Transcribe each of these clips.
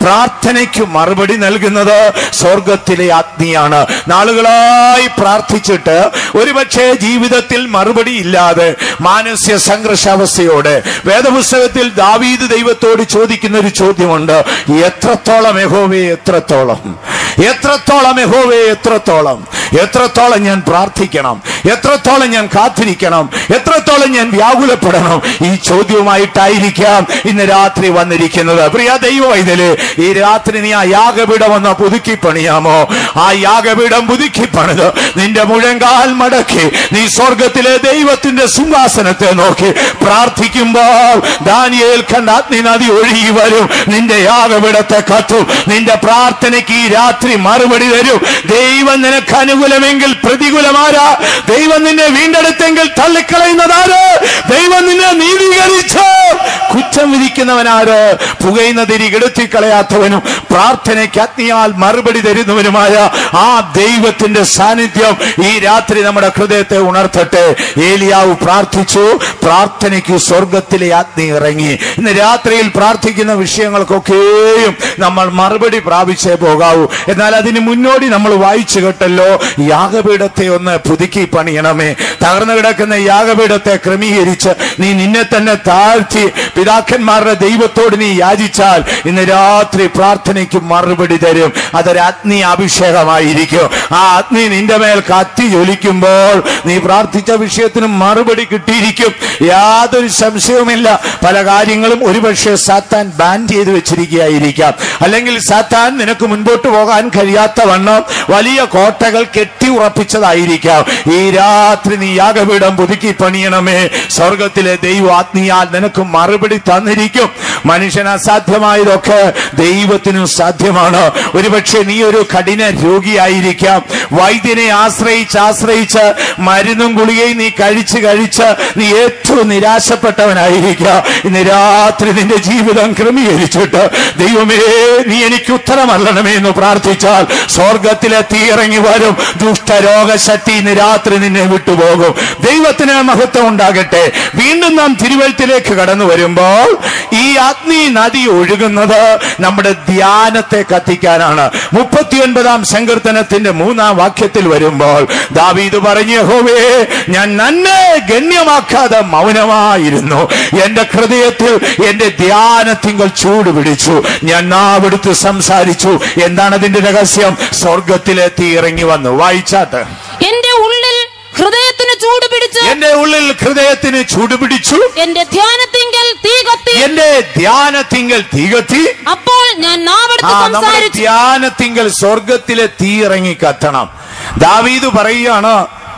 പ്രാർത്ഥനയ്ക്ക് മറുപടി നൽകുന്നത് സ്വർഗത്തിലെ അഗ്നിയാണ് നാളുകളായി പ്രാർത്ഥിച്ചിട്ട് ഒരുപക്ഷെ ജീവിതത്തിൽ മറുപടി ഇല്ലാതെ മാനസ്യ സംഘർഷാവസ്ഥയോടെ വേദപുസ്തകത്തിൽ ദാവീദ് ദൈവത്തോട് ചോദിക്കുന്ന ഒരു ചോദ്യമുണ്ട് എത്രത്തോളം യഹോവേ എത്രത്തോളം എത്രത്തോളം യഹോവേ എത്രത്തോളം എത്രത്തോളം ഞാൻ പ്രാർത്ഥിക്കണം എത്രത്തോളം ഞാൻ കാത്തിരിക്കണം എത്രത്തോളം ഞാൻ വ്യാകുലപ്പെടണം ഈ ചോദ്യവുമായിട്ടായിരിക്കാം ഇന്ന് രാത്രി വന്നിരിക്കുന്നത് പ്രിയ ദൈവവൈതല് ഈ രാത്രി നീ ആ യാഗപീഠം ഒന്ന് പുതുക്കി പണിയാമോ ആ യാഗപീഠം പുതുക്കി പണിത് നിന്റെ മുഴങ്കാൽ മടക്കി നീ സ്വർഗത്തിലെ ദൈവത്തിന്റെ സിംഹാസനത്തെ നോക്കി പ്രാർത്ഥിക്കുമ്പോൾ ദാനിയേൽ കണ്ട അഗ്നി നദി ഒഴുകി വരും നിന്റെ യാഗപീഠത്തെ കത്തും നിന്റെ പ്രാർത്ഥനയ്ക്ക് ഈ രാത്രി മറുപടി തരും ദൈവം നിനക്ക് അനുകൂലമെങ്കിൽ പ്രതികൂലമാരാ ദൈവം നിന്നെ വീണ്ടെടുത്തെങ്കിൽ തള്ളിക്കളയുന്നതാര് ദൈവം നിന്നെ നീതീകരിച്ച് കുറ്റം വിധിക്കുന്നവനാര് പുകയുന്ന തിരി കെടുത്തിക്കളയാത്തവനും പ്രാർത്ഥനയ്ക്ക് അഗ്നിയാൽ മറുപടി തരുന്നവനുമായ ആ ദൈവത്തിന്റെ സാന്നിധ്യം ഈ രാത്രി നമ്മുടെ ഹൃദയത്തെ ഉണർത്തട്ടെ ഏലിയാവ് പ്രാർത്ഥിച്ചു പ്രാർത്ഥനയ്ക്ക് സ്വർഗത്തിലെ അഗ്നി ഇറങ്ങി ഇന്ന് രാത്രിയിൽ പ്രാർത്ഥിക്കുന്ന വിഷയങ്ങൾക്കൊക്കെയും നമ്മൾ മറുപടി പ്രാപിച്ചേ പോകാവൂ എന്നാൽ അതിന് മുന്നോടി നമ്മൾ വായിച്ചു കേട്ടല്ലോ യാഗപീഠത്തെ ഒന്ന് പുതുക്കി പണിയണമേ തകർന്നു കിടക്കുന്ന യാഗപീഠത്തെ ക്രമീകരിച്ച് നീ നിന്നെ തന്നെ താഴ്ത്തി പിതാക്കന്മാരുടെ ദൈവത്തോട് നീ യാചിച്ചാൽ ഇന്ന് രാത്രി പ്രാർത്ഥനയ്ക്ക് മറുപടി തരും അതൊരു അഗ്നി അഭിഷേകമായിരിക്കും ആ അഗ്നി നിന്റെ മേൽ കത്തി ജ്വലിക്കുമ്പോൾ നീ പ്രാർത്ഥിച്ച വിഷയത്തിന് മറുപടി കിട്ടിയിരിക്കും യാതൊരു സംശയവുമില്ല പല കാര്യങ്ങളും ഒരുപക്ഷെ സാത്താൻ ബാൻ ചെയ്ത് വെച്ചിരിക്കുകയായിരിക്കാം അല്ലെങ്കിൽ സാത്താൻ നിനക്ക് മുൻപോട്ട് പോകാൻ കഴിയാത്ത വണ്ണം വലിയ കോട്ടകൾ കെട്ടി ഉറപ്പിച്ചതായിരിക്കാം ഈ രാത്രി നീ യാഗപീഠം പുതുക്കി പണിയണമേ സ്വർഗത്തിലെ ദൈവ ആത്മീയാൽ നിനക്ക് മറുപടി തന്നിരിക്കും മനുഷ്യന് അസാധ്യമായതൊക്കെ ദൈവത്തിനും സാധ്യമാണ് ഒരുപക്ഷെ നീ ഒരു കഠിന രോഗിയായിരിക്കാം വൈദ്യനെ ആശ്രയിച്ച് ആശ്രയിച്ച് മരുന്നും ഗുളികയും നീ കഴിച്ച് കഴിച്ച് നീ ഏറ്റവും നിരാശപ്പെട്ടവനായിരിക്കാം ഇന്ന് രാത്രി നിന്റെ ജീവിതം ക്രമീകരിച്ചിട്ട് ദൈവമേ നീ എനിക്ക് ഉത്തരമല്ലണമേ എന്ന് പ്രാർത്ഥിച്ചാൽ സ്വർഗത്തിലെ തീ ഇറങ്ങി വരും ദുഷ്ടരോഗശക്തി ഇന്ന് രാത്രി നിന്നെ വിട്ടുപോകും ദൈവത്തിന് മഹത്വം ഉണ്ടാകട്ടെ വീണ്ടും നാം തിരുവഴുത്തിലേക്ക് കടന്നു വരുമ്പോൾ ഈ അഗ്നി നദി ഒഴുകുന്നത് നമ്മുടെ ധ്യാനത്തെ കത്തിക്കാനാണ് മുപ്പത്തിയൊൻപതാം സങ്കീർത്തനത്തിന്റെ മൂന്നാം വാക്യത്തിൽ വരുമ്പോൾ ദാവീദ് പറഞ്ഞു ഹോവേ ഞാൻ നന്നെ ഗണ്യമാക്കാതെ മൗനമായിരുന്നു എന്റെ ഹൃദയത്തിൽ എന്റെ ധ്യാനത്തിങ്കൾ ചൂട് പിടിച്ചു ഞാൻ നാവെടുത്ത് സംസാരിച്ചു എന്താണ് അതിന്റെ രഹസ്യം സ്വർഗത്തിലെ തീ ഇറങ്ങി വന്നു വായിച്ചാട്ട് എന്റെ ഉള്ളിൽ ഹൃദയത്തിന് ചൂട് പിടിച്ചു എന്റെ ഉള്ളിൽ ഹൃദയത്തിന് ചൂട് പിടിച്ചു എന്റെ ധ്യാനത്തിങ്കൽ തീ കത്തി എന്റെ ധ്യാനത്തിങ്കൽ തീ കത്തി അപ്പോൾ ഞാൻ ആ നാവെടുത്ത് നമ്മുടെ സംസാരിച്ചു ധ്യാനത്തിങ്കൽ സ്വർഗത്തിലെ തീ ഇറങ്ങി കത്തണം ദാവീദ് പറയുകയാണ്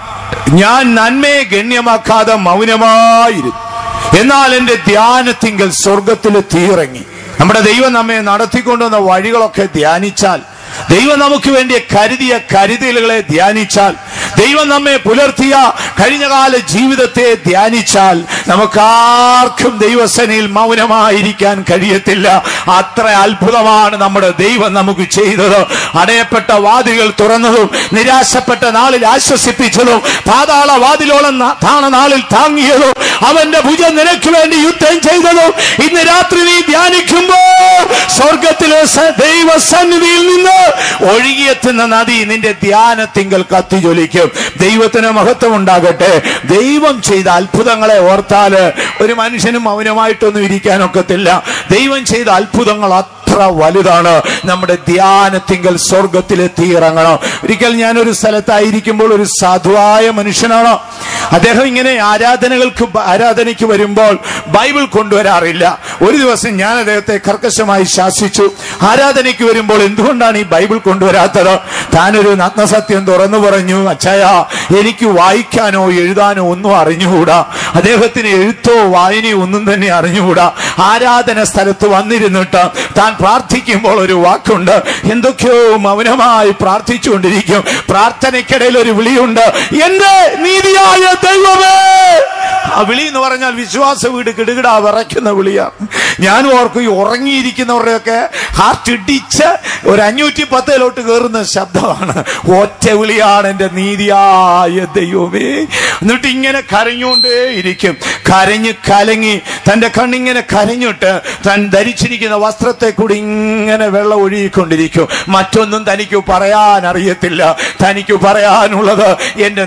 ഞാൻ നന്മയെ ഗണ്യമാക്കാതെ മൗനമായിരുന്നു എന്നാൽ എന്റെ ധ്യാനത്തിങ്കൽ സ്വർഗത്തിലെ തീ ഇറങ്ങി നമ്മുടെ ദൈവം നമ്മെ നടത്തിക്കൊണ്ടുവന്ന വഴികളൊക്കെ ധ്യാനിച്ചാൽ ദൈവം നമുക്ക് വേണ്ടി കരുതിയ കരുതലുകളെ ധ്യാനിച്ചാൽ ദൈവം നമ്മെ പുലർത്തിയ കഴിഞ്ഞകാല ജീവിതത്തെ ധ്യാനിച്ചാൽ നമുക്കാർക്കും ദൈവസനയിൽ മൗനമായിരിക്കാൻ കഴിയത്തില്ല അത്ര അത്ഭുതമാണ് നമ്മുടെ ദൈവം നമുക്ക് ചെയ്തത് അടയപ്പെട്ട വാതിലുകൾ തുറന്നതും നിരാശപ്പെട്ട നാളിൽ ആശ്വസിപ്പിച്ചതും പാതാള വാതിലോളം ന- താണ നാളിൽ താങ്ങിയതും അവന്റെ ഭുജം നിനക്ക് വേണ്ടി യുദ്ധം ചെയ്തതും ഇന്ന് രാത്രി നീ ധ്യാനിക്കുമ്പോ സ്വർഗത്തിലെ സ- ദൈവസന്നിധിയിൽ നിന്ന് ഒഴുകിയെത്തുന്ന നദി നിന്റെ ധ്യാനത്തിങ്കൽ കത്തി ജ്വലിക്കും ദൈവത്തിന് മഹത്വം ഉണ്ടാകട്ടെ ദൈവം ചെയ്ത അത്ഭുതങ്ങളെ ഓർത്താല് ഒരു മനുഷ്യനും മൗനമായിട്ടൊന്നും ഇരിക്കാനൊക്കത്തില്ല ദൈവം ചെയ്ത അത്ഭുതങ്ങൾ അത്ര വലുതാണ് നമ്മുടെ ധ്യാനത്തിങ്കൽ സ്വർഗത്തിലെത്തി ഇറങ്ങണം ഒരിക്കൽ ഞാനൊരു സ്ഥലത്തായിരിക്കുമ്പോൾ ഒരു സാധുവായ മനുഷ്യനാണ് അദ്ദേഹം ഇങ്ങനെ ആരാധനകൾക്ക് ബ- ആരാധനയ്ക്ക് വരുമ്പോൾ ബൈബിൾ കൊണ്ടുവരാറില്ല ഒരു ദിവസം ഞാൻ അദ്ദേഹത്തെ കർക്കശമായി ശാസിച്ചു ആരാധനയ്ക്ക് വരുമ്പോൾ എന്തുകൊണ്ടാണ് ഈ ബൈബിൾ കൊണ്ടുവരാത്തത് താനൊരു നഗ്നസത്യം തുറന്നു പറഞ്ഞു അച്ഛായ എനിക്ക് വായിക്കാനോ എഴുതാനോ ഒന്നും അറിഞ്ഞുകൂടാ അദ്ദേഹത്തിന് എഴുത്തോ വായനയോ ഒന്നും തന്നെ അറിഞ്ഞുകൂടാ ആരാധന സ്ഥലത്ത് വന്നിരുന്നിട്ട് താൻ പ്രാർത്ഥിക്കുമ്പോൾ ഒരു വാക്കുണ്ട് എന്തൊക്കെയോ മൗനമായി പ്രാർത്ഥിച്ചുകൊണ്ടിരിക്കും പ്രാർത്ഥനയ്ക്കിടയിൽ ഒരു വിളിയുണ്ട് എന്റെ നീതിയായ ദൈവമേ ആ വിളി എന്ന് പറഞ്ഞാൽ വിശ്വാസ വീട് കിടുകിടാ വിറയ്ക്കുന്ന വിളിയാണ് ഞാൻ ഓർക്കും ഈ ഉറങ്ങിയിരിക്കുന്നവരുടെയൊക്കെ ഹാർട്ട് ഇടിച്ച് ഒരു അഞ്ഞൂറ്റി പത്തിലോട്ട് കയറുന്ന ശബ്ദമാണ് ഒറ്റ വിളിയാണ് എന്റെ നീതിയായ ദൈവമേ എന്നിട്ട് ഇങ്ങനെ കരഞ്ഞുകൊണ്ടേ ഇരിക്കും കരഞ്ഞ് കലങ്ങി തന്റെ കണ്ണിങ്ങനെ കരഞ്ഞിട്ട് താൻ ധരിച്ചിരിക്കുന്ന വസ്ത്രത്തെ കൂടി ഇങ്ങനെ വെള്ളം ഒഴുകിക്കൊണ്ടിരിക്കും മറ്റൊന്നും തനിക്ക് പറയാൻ അറിയത്തില്ല തനിക്ക് പറയാനുള്ളത് എന്റെ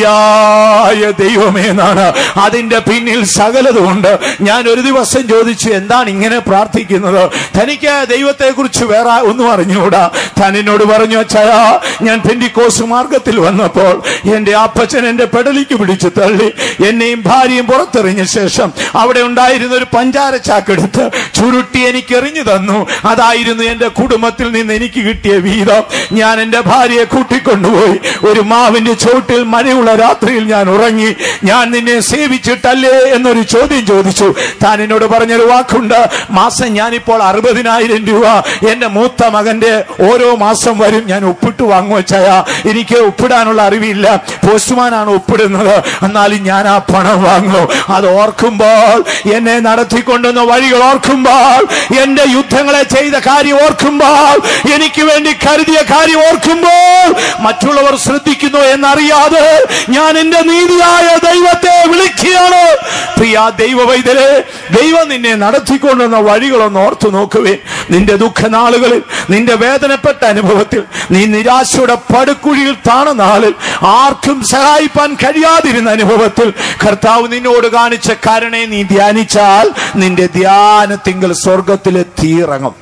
നീതിയായ ദൈവമേ എന്നാണ് അതിന്റെ പിന്നിൽ സകലതുണ്ട് ഞാൻ ഒരു ദിവസം ചോദിച്ചു എന്താണ് ഇങ്ങനെ പ്രാർത്ഥിക്കുന്നത് തനിക്ക് ദൈവത്തെ കുറിച്ച് വേറെ ഒന്നും അറിഞ്ഞുകൂടാ താൻ എന്നോട് പറഞ്ഞു അച്ഛാ ഞാൻ പെന്റിക്കോസ് മാർഗത്തിൽ വന്നപ്പോൾ എന്റെ അപ്പച്ചൻ എന്റെ പെടലിക്ക് പിടിച്ചു തള്ളി എന്നെയും ഭാര്യയും പുറത്തെറിഞ്ഞ ശേഷം അവിടെ ഉണ്ടായിരുന്ന ഒരു പഞ്ചാര ചാക്കെടുത്ത് ചുരുട്ടി എനിക്ക് എറിഞ്ഞു തന്നു അതായിരുന്നു എന്റെ കുടുംബത്തിൽ നിന്ന് എനിക്ക് കിട്ടിയ വീതം ഞാൻ എന്റെ ഭാര്യയെ കൂട്ടിക്കൊണ്ടുപോയി ഒരു മാവിന്റെ ചോട്ടിൽ മഴയുള്ള രാത്രിയിൽ ഞാൻ ഉറങ്ങി ഞാൻ നിന്നെ സേവിച്ചിട്ടല്ലേ എന്നൊരു ചോദ്യം ചോദിച്ചു താൻ എന്നോട് പറഞ്ഞൊരു വാക്കുണ്ട് മാസം ഞാനിപ്പോൾ അറുപതിനായിരം രൂപ എന്റെ മൂത്ത മകന്റെ ഓരോ മാസം വരും ഞാൻ ഒപ്പിട്ട് വാങ്ങുവച്ചായ എനിക്ക് ഒപ്പിടാനുള്ള അറിവില്ല പോസ്റ്റ്മാനാണ് ഒപ്പിടുന്നത് എന്നാലും ഞാൻ ആ പണം വാങ്ങും അത് ഓർക്കുമ്പോൾ എന്നെ നടത്തിക്കൊണ്ടുവന്ന വഴികൾ ഓർക്കുമ്പോൾ എന്റെ യുദ്ധങ്ങളെ ചെയ്ത കാര്യം ഓർക്കുമ്പോൾ എനിക്ക് വേണ്ടി കരുതിയ കാര്യം ഓർക്കുമ്പോൾ മറ്റുള്ളവർ ശ്രദ്ധിക്കുന്നു എന്നറിയാതെ ഞാൻ എന്റെ നീതിയായ ദൈവത്തെ വിളിക്കുകയാണ് പ്രിയ ദൈവ വൈദ്യരെ ദൈവം നിന്നെ നടത്തിക്കൊണ്ടുവന്ന വഴികളൊന്ന് ഓർത്തു നോക്കുവേ നിന്റെ ദുഃഖനാളുകളിൽ നിന്റെ വേദനപ്പെട്ട അനുഭവത്തിൽ നീ നിരാശയുടെ പടുക്കുഴിയിൽ താണ നാളിൽ ആർക്കും സഹായിപ്പാൻ കഴിയാതിരുന്ന അനുഭവത്തിൽ കർത്താവ് നിന്നോട് കാണിച്ച കരുണയെ നീ ധ്യാനിച്ചാൽ നിന്റെ ധ്യാനത്തിങ്കൽ സ്വർഗത്തിലെത്തിയിറങ്ങും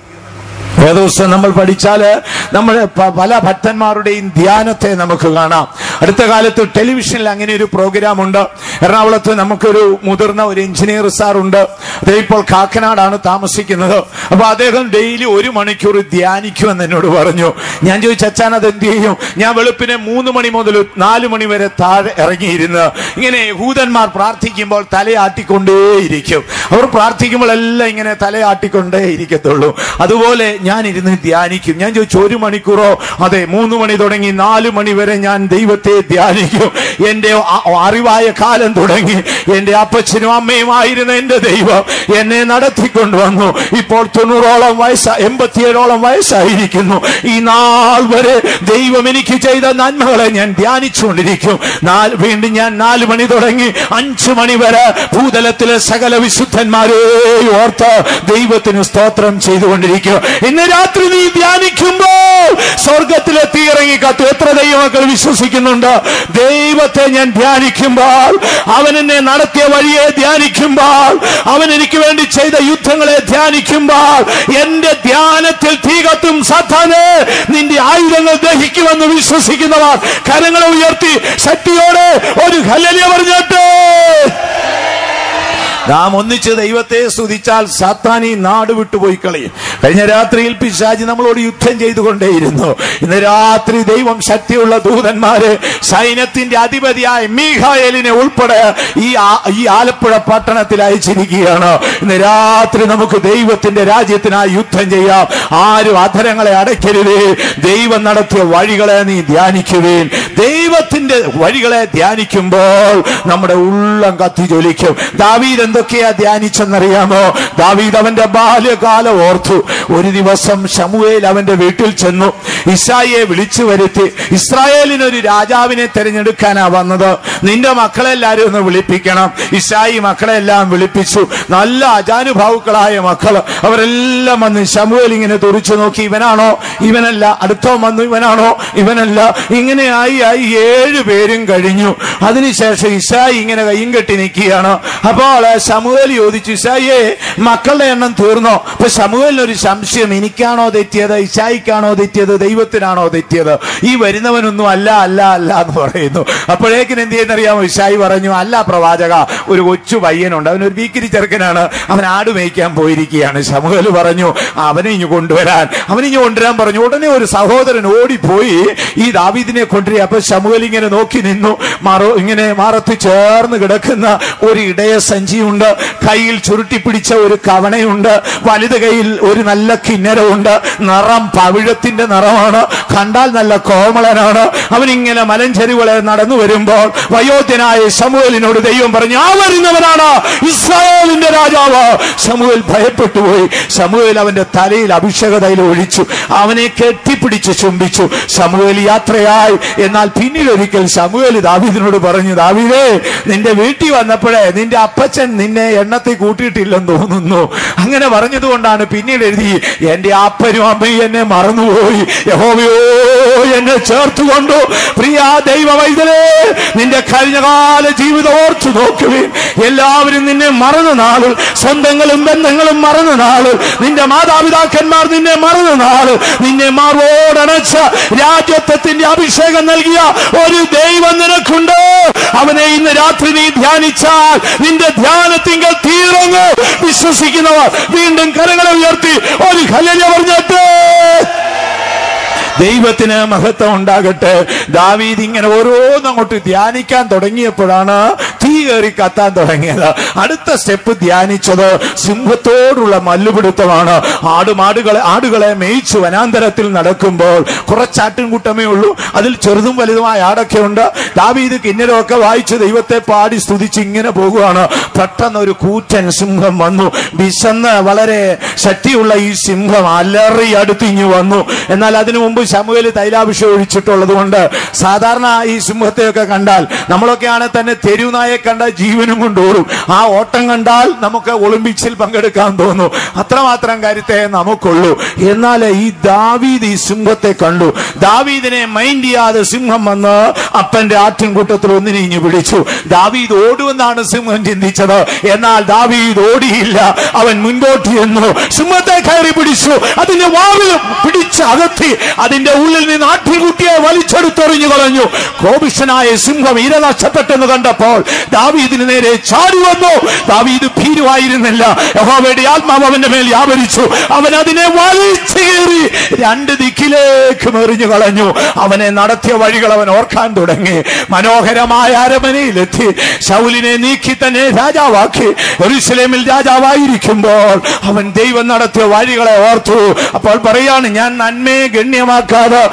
ഏതോസം നമ്മൾ പഠിച്ചാല് നമ്മുടെ പ- പല ഭക്തന്മാരുടെയും ധ്യാനത്തെ നമുക്ക് കാണാം അടുത്ത കാലത്ത് ടെലിവിഷനിൽ അങ്ങനെ ഒരു പ്രോഗ്രാം ഉണ്ട് എറണാകുളത്ത് നമുക്കൊരു മുതിർന്ന ഒരു എഞ്ചിനീയർ സാർ ഉണ്ട് അദ്ദേഹം ഇപ്പോൾ കാക്കനാടാണ് താമസിക്കുന്നത് അപ്പൊ അദ്ദേഹം ഡെയിലി ഒരു മണിക്കൂർ ധ്യാനിക്കുമെന്ന് എന്നോട് പറഞ്ഞു ഞാൻ ചോദിച്ചു അച്ഛൻ അത് എന്ത് ചെയ്യും ഞാൻ വെളുപ്പിനെ മൂന്ന് മണി മുതൽ നാല് മണി വരെ താഴെ ഇറങ്ങിയിരുന്ന് ഇങ്ങനെ യഹൂദന്മാർ പ്രാർത്ഥിക്കുമ്പോൾ തലയാട്ടിക്കൊണ്ടേയിരിക്കും അവർ പ്രാർത്ഥിക്കുമ്പോൾ എല്ലാം ഇങ്ങനെ തലയാട്ടിക്കൊണ്ടേ ഇരിക്കത്തുള്ളൂ അതുപോലെ ഞാൻ ഇരുന്ന് ധ്യാനിക്കും ഞാൻ ചോദിച്ചു ഒരു മണിക്കൂറോ അതെ മൂന്ന് മണി തുടങ്ങി നാല് മണി വരെ ഞാൻ ദൈവത്തെ ധ്യാനിക്കും എന്റെ അ- അറിവായ കാലം തുടങ്ങി എന്റെ അപ്പച്ചനും അമ്മയുമായിരുന്ന എന്റെ ദൈവം എന്നെ നടത്തിക്കൊണ്ടുവന്നു ഇപ്പോൾ തൊണ്ണൂറോളം വയസ്സ് എൺപത്തിയേഴോളം വയസ്സായിരിക്കുന്നു ഈ നാൾ വരെ ദൈവം എനിക്ക് ചെയ്ത നന്മകളെ ഞാൻ ധ്യാനിച്ചുകൊണ്ടിരിക്കും നാല് വീണ്ടും ഞാൻ നാല് മണി തുടങ്ങി അഞ്ചു മണി വരെ ഭൂതലത്തിലെ സകല വിശുദ്ധന്മാരെ ഓർത്ത് ദൈവത്തിന് സ്തോത്രം ചെയ്തുകൊണ്ടിരിക്കും ഇന്ന് രാത്രി നീ ധ്യാനിക്കുമ്പോൾ സ്വർഗത്തിലെത്തി ഇറങ്ങി കത്തു എത്ര ദൈവമക്കൾ വിശ്വസിക്കുന്നുണ്ട് ദൈവത്തെ ഞാൻ ധ്യാനിക്കുമ്പോൾ അവൻ എന്നെ നടത്തിയ വഴിയെ ധ്യാനിക്കുമ്പോൾ അവൻ എനിക്ക് വേണ്ടി ചെയ്ത യുദ്ധങ്ങളെ ധ്യാനിക്കുമ്പോൾ എന്റെ ധ്യാനത്തിൽ തീ കത്തും സത്താന് നിന്റെ ആയുധങ്ങൾ ദഹിക്കുമെന്ന് വിശ്വസിക്കുന്നവർ കരങ്ങളെ ഉയർത്തി ശക്തിയോടെ ഒരു ഹല്ലേലൂയ പറഞ്ഞിട്ട് നാം ഒന്നിച്ച് ദൈവത്തെ സ്തുതിച്ചാൽ സാത്താനി നാട് വിട്ടുപോയി കളയും കഴിഞ്ഞ രാത്രിയിൽ പിശാജി നമ്മളോട് യുദ്ധം ചെയ്തുകൊണ്ടേയിരുന്നു ഇന്ന് രാത്രി ദൈവം ശക്തിയുള്ള ദൂതന്മാരെ സൈന്യത്തിന്റെ അധിപതിയായ മീഖായേലിനെ ഉൾപ്പെടെ ഈ ആ- ഈ ആലപ്പുഴ പട്ടണത്തിൽ അയച്ചിരിക്കുകയാണ് ഇന്ന് രാത്രി നമുക്ക് ദൈവത്തിന്റെ രാജ്യത്തിനായി യുദ്ധം ചെയ്യാം ആരും അധരങ്ങളെ അടയ്ക്കരുതേ ദൈവം നടത്തിയ വഴികളെ നീ ധ്യാനിക്കുവേൻ ദൈവത്തിന്റെ വഴികളെ ധ്യാനിക്കുമ്പോൾ നമ്മുടെ ഉള്ളം കത്തി ജ്വലിക്കും ദാവീദ് എന്തൊക്കെയാ ധ്യാനിച്ചെന്നറിയാമോ ദാവീദ് അവന്റെ ബാല്യകാലം ഓർത്തു ഒരു ദിവസം ഷമുവേൽ അവന്റെ വീട്ടിൽ ചെന്നു ഇസായിയെ വിളിച്ചു വരുത്തി ഇസ്രായേലിന് ഒരു രാജാവിനെ തെരഞ്ഞെടുക്കാനാ വന്നത് നിന്റെ മക്കളെല്ലാരും ഒന്ന് വിളിപ്പിക്കണം ഇസായി മക്കളെ എല്ലാം വിളിപ്പിച്ചു നല്ല അജാനുഭാവുക്കളായ മക്കൾ അവരെല്ലാം വന്ന് ശമുവേൽ ഇങ്ങനെ തുറിച്ചു നോക്കി ഇവനാണോ ഇവനല്ല അടുത്തോ വന്നു ഇവനാണോ ഇവനല്ല ഇങ്ങനെയായി ആയി ഏഴ് പേരും കഴിഞ്ഞു അതിനുശേഷം ഇസായി ഇങ്ങനെ കയ്യും കെട്ടി നിൽക്കുകയാണ് അപ്പോൾ ശമുവേൽ ചോദിച്ചു ഇസായിയെ മക്കളുടെ എണ്ണം തീർന്നോ അപ്പൊ ശമുവേലിന് ഒരു സംശയം എനിക്കാണോ തെറ്റിയത് ഇസായിക്കാണോ തെറ്റിയത് ദൈവത്തിനാണോ തെറ്റിയത് ഈ വരുന്നവനൊന്നും അല്ല അല്ല അല്ല എന്ന് പറയുന്നു അപ്പോഴേക്കിന് എന്ത് ചെയ്യുന്നറിയാമോ ഇസായി പറഞ്ഞു അല്ല പ്രവാചക ഒരു കൊച്ചു പയ്യനുണ്ട് അവനൊരു വീക്കിരി ചെറുക്കനാണ് അവൻ ആട് മേയ്ക്കാൻ പോയിരിക്കുകയാണ് ശമുവേൽ പറഞ്ഞു അവനെ ഇഞ്ഞു കൊണ്ടുവരാൻ അവനെ ഇഞ്ഞു കൊണ്ടുവരാൻ പറഞ്ഞു ഉടനെ ഒരു സഹോദരൻ ഓടിപ്പോയി ഈ ദാവീദിനെ കൊണ്ടുവരിക അപ്പൊ ശമുവേൽ ഇങ്ങനെ നോക്കി നിന്നു മറോ ഇങ്ങനെ മാറത്ത് ചേർന്ന് കിടക്കുന്ന ഒരു ഇടയ സഞ്ചിയുണ്ട് കയ്യിൽ ചുരുട്ടി പിടിച്ച ഒരു കവണയുണ്ട് വലുത് കയ്യിൽ ഒരു നല്ല കിന്നരമുണ്ട് നിറം പവിഴത്തിന്റെ നിറമാണ് കണ്ടാൽ നല്ല കോമളനാണ് അവനിങ്ങനെ മലഞ്ചെരിവുകളെ നടന്നു വരുമ്പോൾ വയോധ്യനായ ശമുവേലിനോട് ദൈവം പറഞ്ഞു ആ വരുന്നവനാണ് ഇസ്രായേലിന്റെ രാജാവ് ശമുവേൽ ഭയപ്പെട്ടു പോയി ശമുവേൽ അവന്റെ തലയിൽ അഭിഷേക തൈലം ഒഴിച്ചു അവനെ കെട്ടിപ്പിടിച്ച് ചുംബിച്ചു ശമുവേൽ യാത്രയായി എന്നാൽ പിന്നീട് ഒരിക്കൽ ശമുവേൽ ദാവീദിനോട് പറഞ്ഞു ദാവീദേ നിന്റെ വീട്ടിൽ വന്നപ്പോഴേ നിന്റെ അപ്പച്ചൻ നിന്നെ എണ്ണത്തിൽ കൂട്ടിയിട്ടില്ലെന്ന് തോന്നുന്നു അങ്ങനെ പറഞ്ഞതുകൊണ്ടാണ് പിന്നീട് എഴുതി എന്റെ അപ്പനും അമ്മയും എന്നെ മറന്നുപോയി യഹോവയോ എന്നെ ചേർത്തുകൊണ്ടു പ്രിയ ദൈവ വൈദ്യരെ നിന്റെ കഴിഞ്ഞകാല ജീവിതം ഓർത്തു നോക്കുവിൻ എല്ലാവരും നിന്നെ മറന്ന നാളിൽ സ്വന്തങ്ങളും ബന്ധങ്ങളും മറന്ന നാളിൽ നിന്റെ മാതാപിതാക്കന്മാർ നിന്നെ മറന്ന നാളിൽ നിന്നെ മാറോടണച്ച രാജ്യത്വത്തിന്റെ അഭിഷേകം നൽകിയ ഒരു ദൈവം നിനക്കുണ്ട് അവനെ ഇന്ന് രാത്രി നീ ധ്യാനിച്ചാൽ നിന്റെ ധ്യാനത്തിങ്കൽ തീരങ്ങ് വിശ്വസിക്കുന്നവർ വീണ്ടും കരങ്ങളെ ഉയർത്തി ഒരു ഹല്ലേലൂയ പറഞ്ഞിട്ട് ദൈവത്തിന് മഹത്വം ഉണ്ടാകട്ടെ ദാവീദ് ഇങ്ങനെ ഓരോന്നും അങ്ങോട്ട് ധ്യാനിക്കാൻ തുടങ്ങിയപ്പോഴാണ് തീ കയറി കത്താൻ തുടങ്ങിയത് അടുത്ത സ്റ്റെപ്പ് ധ്യാനിച്ചത് സിംഹത്തോടുള്ള മല്ലുപിടുത്തമാണ് ആടുമാടുകളെ ആടുകളെ മേയിച്ചു വനാന്തരത്തിൽ നടക്കുമ്പോൾ കുറച്ചാട്ടിൻകൂട്ടമേ ഉള്ളൂ അതിൽ ചെറുതും വലുതുമായ ആടൊക്കെ ഉണ്ട് ദാവീദ് കിന്നരമൊക്കെ വായിച്ച് ദൈവത്തെ പാടി സ്തുതിച്ച് ഇങ്ങനെ പോകുകയാണ് പെട്ടെന്ന് ഒരു കൂറ്റൻ സിംഹം വന്നു വിശന്ന് വളരെ ശക്തിയുള്ള ഈ സിംഹം അലറി അടുത്തിങ്ങു വന്നു എന്നാൽ അതിനു മുമ്പ് ശമുവേല് തൈലാഭിഷേകം ഒഴിച്ചിട്ടുള്ളത് കൊണ്ട് സാധാരണ ഈ സിംഹത്തെയൊക്കെ കണ്ടാൽ നമ്മളൊക്കെയാണ് തന്നെ തെരുവുനായെ കണ്ട ജീവനും കൊണ്ട് ഓടും ആ ഓട്ടം കണ്ടാൽ നമുക്ക് ഒളിമ്പിക്സിൽ പങ്കെടുക്കാൻ തോന്നും അത്രമാത്രം കാര്യത്തെ നമുക്കുള്ളൂ എന്നാൽ ഈ ദാവീദ് ഈ സിംഹത്തെ കണ്ടു ദാവീദിനെ മൈൻഡ് ചെയ്യാതെ സിംഹം വന്ന് അപ്പന്റെ ആട്ടിൻകൂട്ടത്തിൽ ഒന്നിനിഞ്ഞു പിടിച്ചു ദാവീദ് ഓടുമെന്നാണ് സിംഹം ചിന്തിച്ചത് എന്നാൽ ദാവീദ് ഓടിയില്ല അവൻ മുൻപോട്ട് ചെന്നു സിംഹത്തെ കയറി പിടിച്ചു അതിന്റെ വാവിലും പിടിച്ച് അകത്തി അതിന്റെ ഉള്ളിൽ നിന്ന് ആട്ടിൻകുട്ടിയെ വലിച്ചെടുത്തെറിഞ്ഞു കളഞ്ഞു കോപിഷനായ സിംഹം ഇര നഷ്ടപ്പെട്ടെന്ന് കണ്ടപ്പോൾ ദാവീദിന് നേരെ ചാടി വന്നു ദാവീദ് ഭീരുവായിരുന്നില്ല യഹോവയുടെ ആത്മാവ് അവന്റെ മേൽ വ്യാപരിച്ചു അവൻ അതിനെ വലിച്ചു കയറി രണ്ട് ദിക്കിലേക്കും എറിഞ്ഞു കളഞ്ഞു അവനെ നടത്തിയ വഴികൾ അവൻ ഓർക്കാൻ തുടങ്ങി മനോഹരമായ അരമനയിലെത്തി ശൗലിനെ നീക്കി തന്നെ രാജാവാക്കി എറുസലേമിൽ രാജാവായിരിക്കുമ്പോൾ അവൻ ദൈവം നടത്തിയ വഴികളെ ഓർത്തു അപ്പോൾ പറയാണ് ഞാൻ നന്മയെ ഗണ്യമാക്കാതെ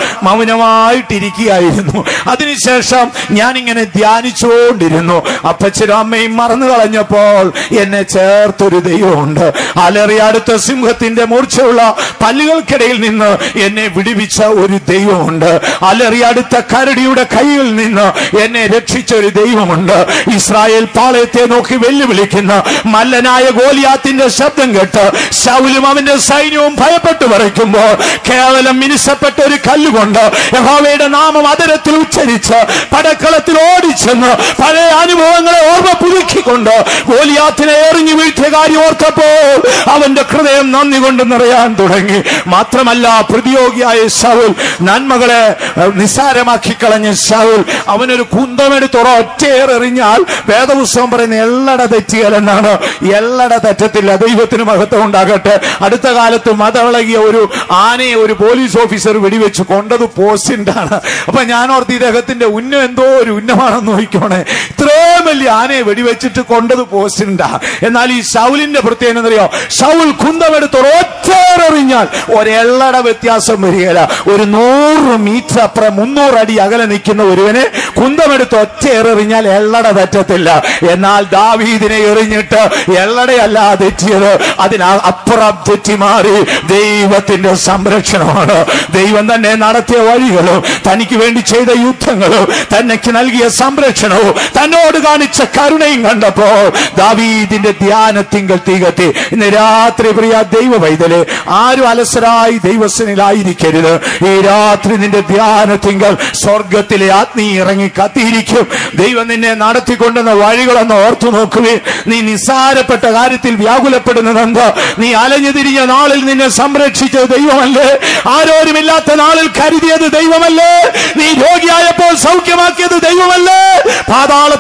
മൗനമായിട്ടിരിക്കുകയായിരുന്നു അതിനുശേഷം ഞാൻ ഇങ്ങനെ ധ്യാനിച്ചുകൊണ്ടിരുന്നു അപ്പച്ചനും അമ്മയും മറന്നു കളഞ്ഞപ്പോൾ എന്നെ ചേർത്തൊരു ദൈവമുണ്ട് അലറി അടുത്ത സിംഹത്തിന്റെ മൂർച്ചയുള്ള പല്ലുകൾക്കിടയിൽ നിന്ന് എന്നെ വിടുവിച്ച ഒരു ദൈവമുണ്ട് അലറി അടുത്ത കരടിയുടെ കൈയിൽ നിന്ന് എന്നെ രക്ഷിച്ച ഒരു ദൈവമുണ്ട് ഇസ്രായേൽ പാളയത്തെ നോക്കി വെല്ലുവിളിക്കുന്ന മല്ലനായ ഗോലിയാത്തിന്റെ ശബ്ദം കേട്ട് ശൗലും അവന്റെ സൈന്യവും ഭയപ്പെട്ടു പറയ്ക്കുമ്പോൾ കേവലം മിനുസപ്പെട്ട ഒരു കല്ലുകൊണ്ട് യഹോവയുടെ നാമം അതരത്തിൽ ഉച്ചരിച്ച് പടക്കളത്തിൽ ഓടിച്ചെന്ന് പഴയ അനുഭവങ്ങളെ ഓർമ്മ പുതുക്കിക്കൊണ്ട് ഗോലിയാത്തിനെ എറിഞ്ഞു വീഴ്ത്തിയ കാര്യം ഓർത്തപ്പോൾ അവന്റെ ഹൃദയം നന്ദി കൊണ്ട് നിറയാൻ തുടങ്ങി മാത്രമല്ല പ്രതിയോഗിയായ ശൗൽ നന്മകളെ ഏഹ്, നിസ്സാരമാക്കി കളഞ്ഞ ശൗൽ അവനൊരു കുന്തമെടുത്ത് ഒറ്റയേറെറിഞ്ഞാൽ വേദപുസ്തകം പറയുന്ന എല്ലട തെറ്റിയലെന്നാണ് എല്ലട തെറ്റത്തില്ല ദൈവത്തിന് മഹത്വം ഉണ്ടാകട്ടെ അടുത്ത കാലത്ത് മതവിളകിയ ഒരു ആനയെ ഒരു പോലീസ് ഓഫീസർ വെടിവെച്ച് കൊണ്ടത് പോസ്റ്റിൻ്റാണ് അപ്പൊ ഞാൻ ഓർത്ത് ഇദ്ദേഹത്തിന്റെ ഉന്നം എന്തോ ഒരു ഉന്നമാണെന്ന് നോക്കിക്കോണേ ഇത്രയും വലിയ ആനയെ വെടിവെച്ചിട്ട് കൊണ്ടത് പോസ്റ്റിൻ്റാ എന്നാൽ ഈ ഷൗലിന്റെ പ്രത്യേകത അറിയോ ഷൗൽ കുന്തമെടുത്ത് ഒറ്റേറെറിഞ്ഞാൽ ഒരെള്ളട വ്യത്യാസം വരികയില്ല ഒരു നൂറ് മീറ്റർ അപ്പുറം മുന്നൂറ് അടി അകലെ നിൽക്കുന്ന ഒരുവനെ കുന്തമെടുത്ത് ഒറ്റ എറിഞ്ഞാൽ എള്ളട തെറ്റത്തില്ല എന്നാൽ ദാവീദിനെ എറിഞ്ഞിട്ട് എള്ളടയല്ല തെറ്റിയത് അതിനാ അപ്പുറം തെറ്റി മാറി ദൈവത്തിന്റെ സംരക്ഷണമാണ് ദൈവം തന്നെ നടത്തിയ വഴികളും തനിക്ക് വേണ്ടി ചെയ്ത യുദ്ധങ്ങളും തനിക്ക് നൽകിയ സംരക്ഷണവും തന്നോട് കാണിച്ച കരുണയും കണ്ടപ്പോൾ ദാവീദിന്റെ ധ്യാനത്തിങ്കൽ തീകത്തി ഇന്ന് രാത്രി പ്രിയ ദൈവ വൈതല് ആരും അലസരായി ദൈവസനിലായിരിക്കരുത് ഈ രാത്രി നിന്റെ ധ്യാനത്തിങ്കൽ സ്വർഗത്തിലെ ആത്മീ ഇറങ്ങി കത്തിയിരിക്കും ദൈവം നിന്നെ നടത്തിക്കൊണ്ടുന്ന വഴികളൊന്ന് ഓർത്തു നോക്കുവേ നീ നിസ്സാരപ്പെട്ട കാര്യത്തിൽ വ്യാകുലപ്പെടുന്നത് എന്താ നീ അലഞ്ഞു തിരിഞ്ഞ നാളിൽ നിന്നെ സംരക്ഷിച്ചത് ദൈവമല്ലേ ആരോരുമില്ലാത്ത നാളിൽ കരുതിയത് ദൈവമല്ലേ നീ രോഗിയായപ്പോൾ സൗഖ്യമാക്കിയത് ദൈവമല്ലേ പാതാളത്തിന്റെ വാതിൽ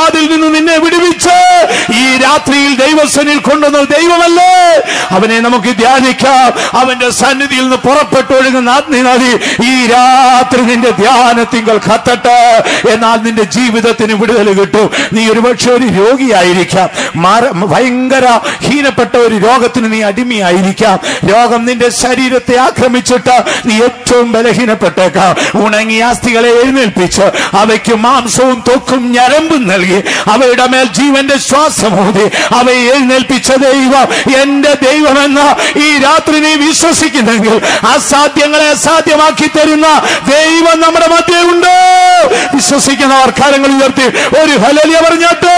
അതിൽ നിന്ന് നിന്നെ വിടുവിച്ച് ഈ രാത്രിയിൽ ദൈവസനിൽ കൊണ്ടുവന്ന ദൈവമല്ലേ അവനെ നമുക്ക് ധ്യാനിക്കാം അവന്റെ സന്നിധിയിൽ നിന്ന് പുറപ്പെട്ടൊഴുകുന്ന അഗ്നി നദി ഈ രാത്രി നിന്റെ ധ്യാനത്തിങ്കൾ കത്തട്ടെ എന്നാൽ നിന്റെ ജീവിതത്തിന് വിടുതൽ കിട്ടും നീ ഒരുപക്ഷെ ഒരു രോഗിയായിരിക്കാം മര- ഭയങ്കര ഹീനപ്പെട്ട ഒരു രോഗത്തിന് നീ അടിമയായിരിക്കാം രോഗം നിന്റെ ശരീരത്തെ ആക്രമിച്ചിട്ട് നീ ഏറ്റവും ബലഹീനപ്പെട്ടേക്കാം ഉണങ്ങിയ അസ്ഥികളെ എഴുന്നേൽപ്പിച്ച് അവയ്ക്ക് മാംസവും തൊക്കും ഞരമ്പും നൽകി അവയുടെ മേൽ ജീവന്റെ ശ്വാസമൂതി അവയെ എഴുന്നേൽപ്പിച്ച ദൈവം എന്റെ ദൈവമെന്ന് ഈ രാത്രി നീ വിശ്വസിക്കുന്നെങ്കിൽ അസാധ്യങ്ങളെ സാധ്യമാക്കി തരുന്ന ദൈവം നമ്മുടെ മധ്യേ ഉണ്ട് വിശ്വസിക്കുന്നവർ കാലങ്ങൾ ഉയർത്തി ഒരു ഹലലിയ പറഞ്ഞോട്ടെ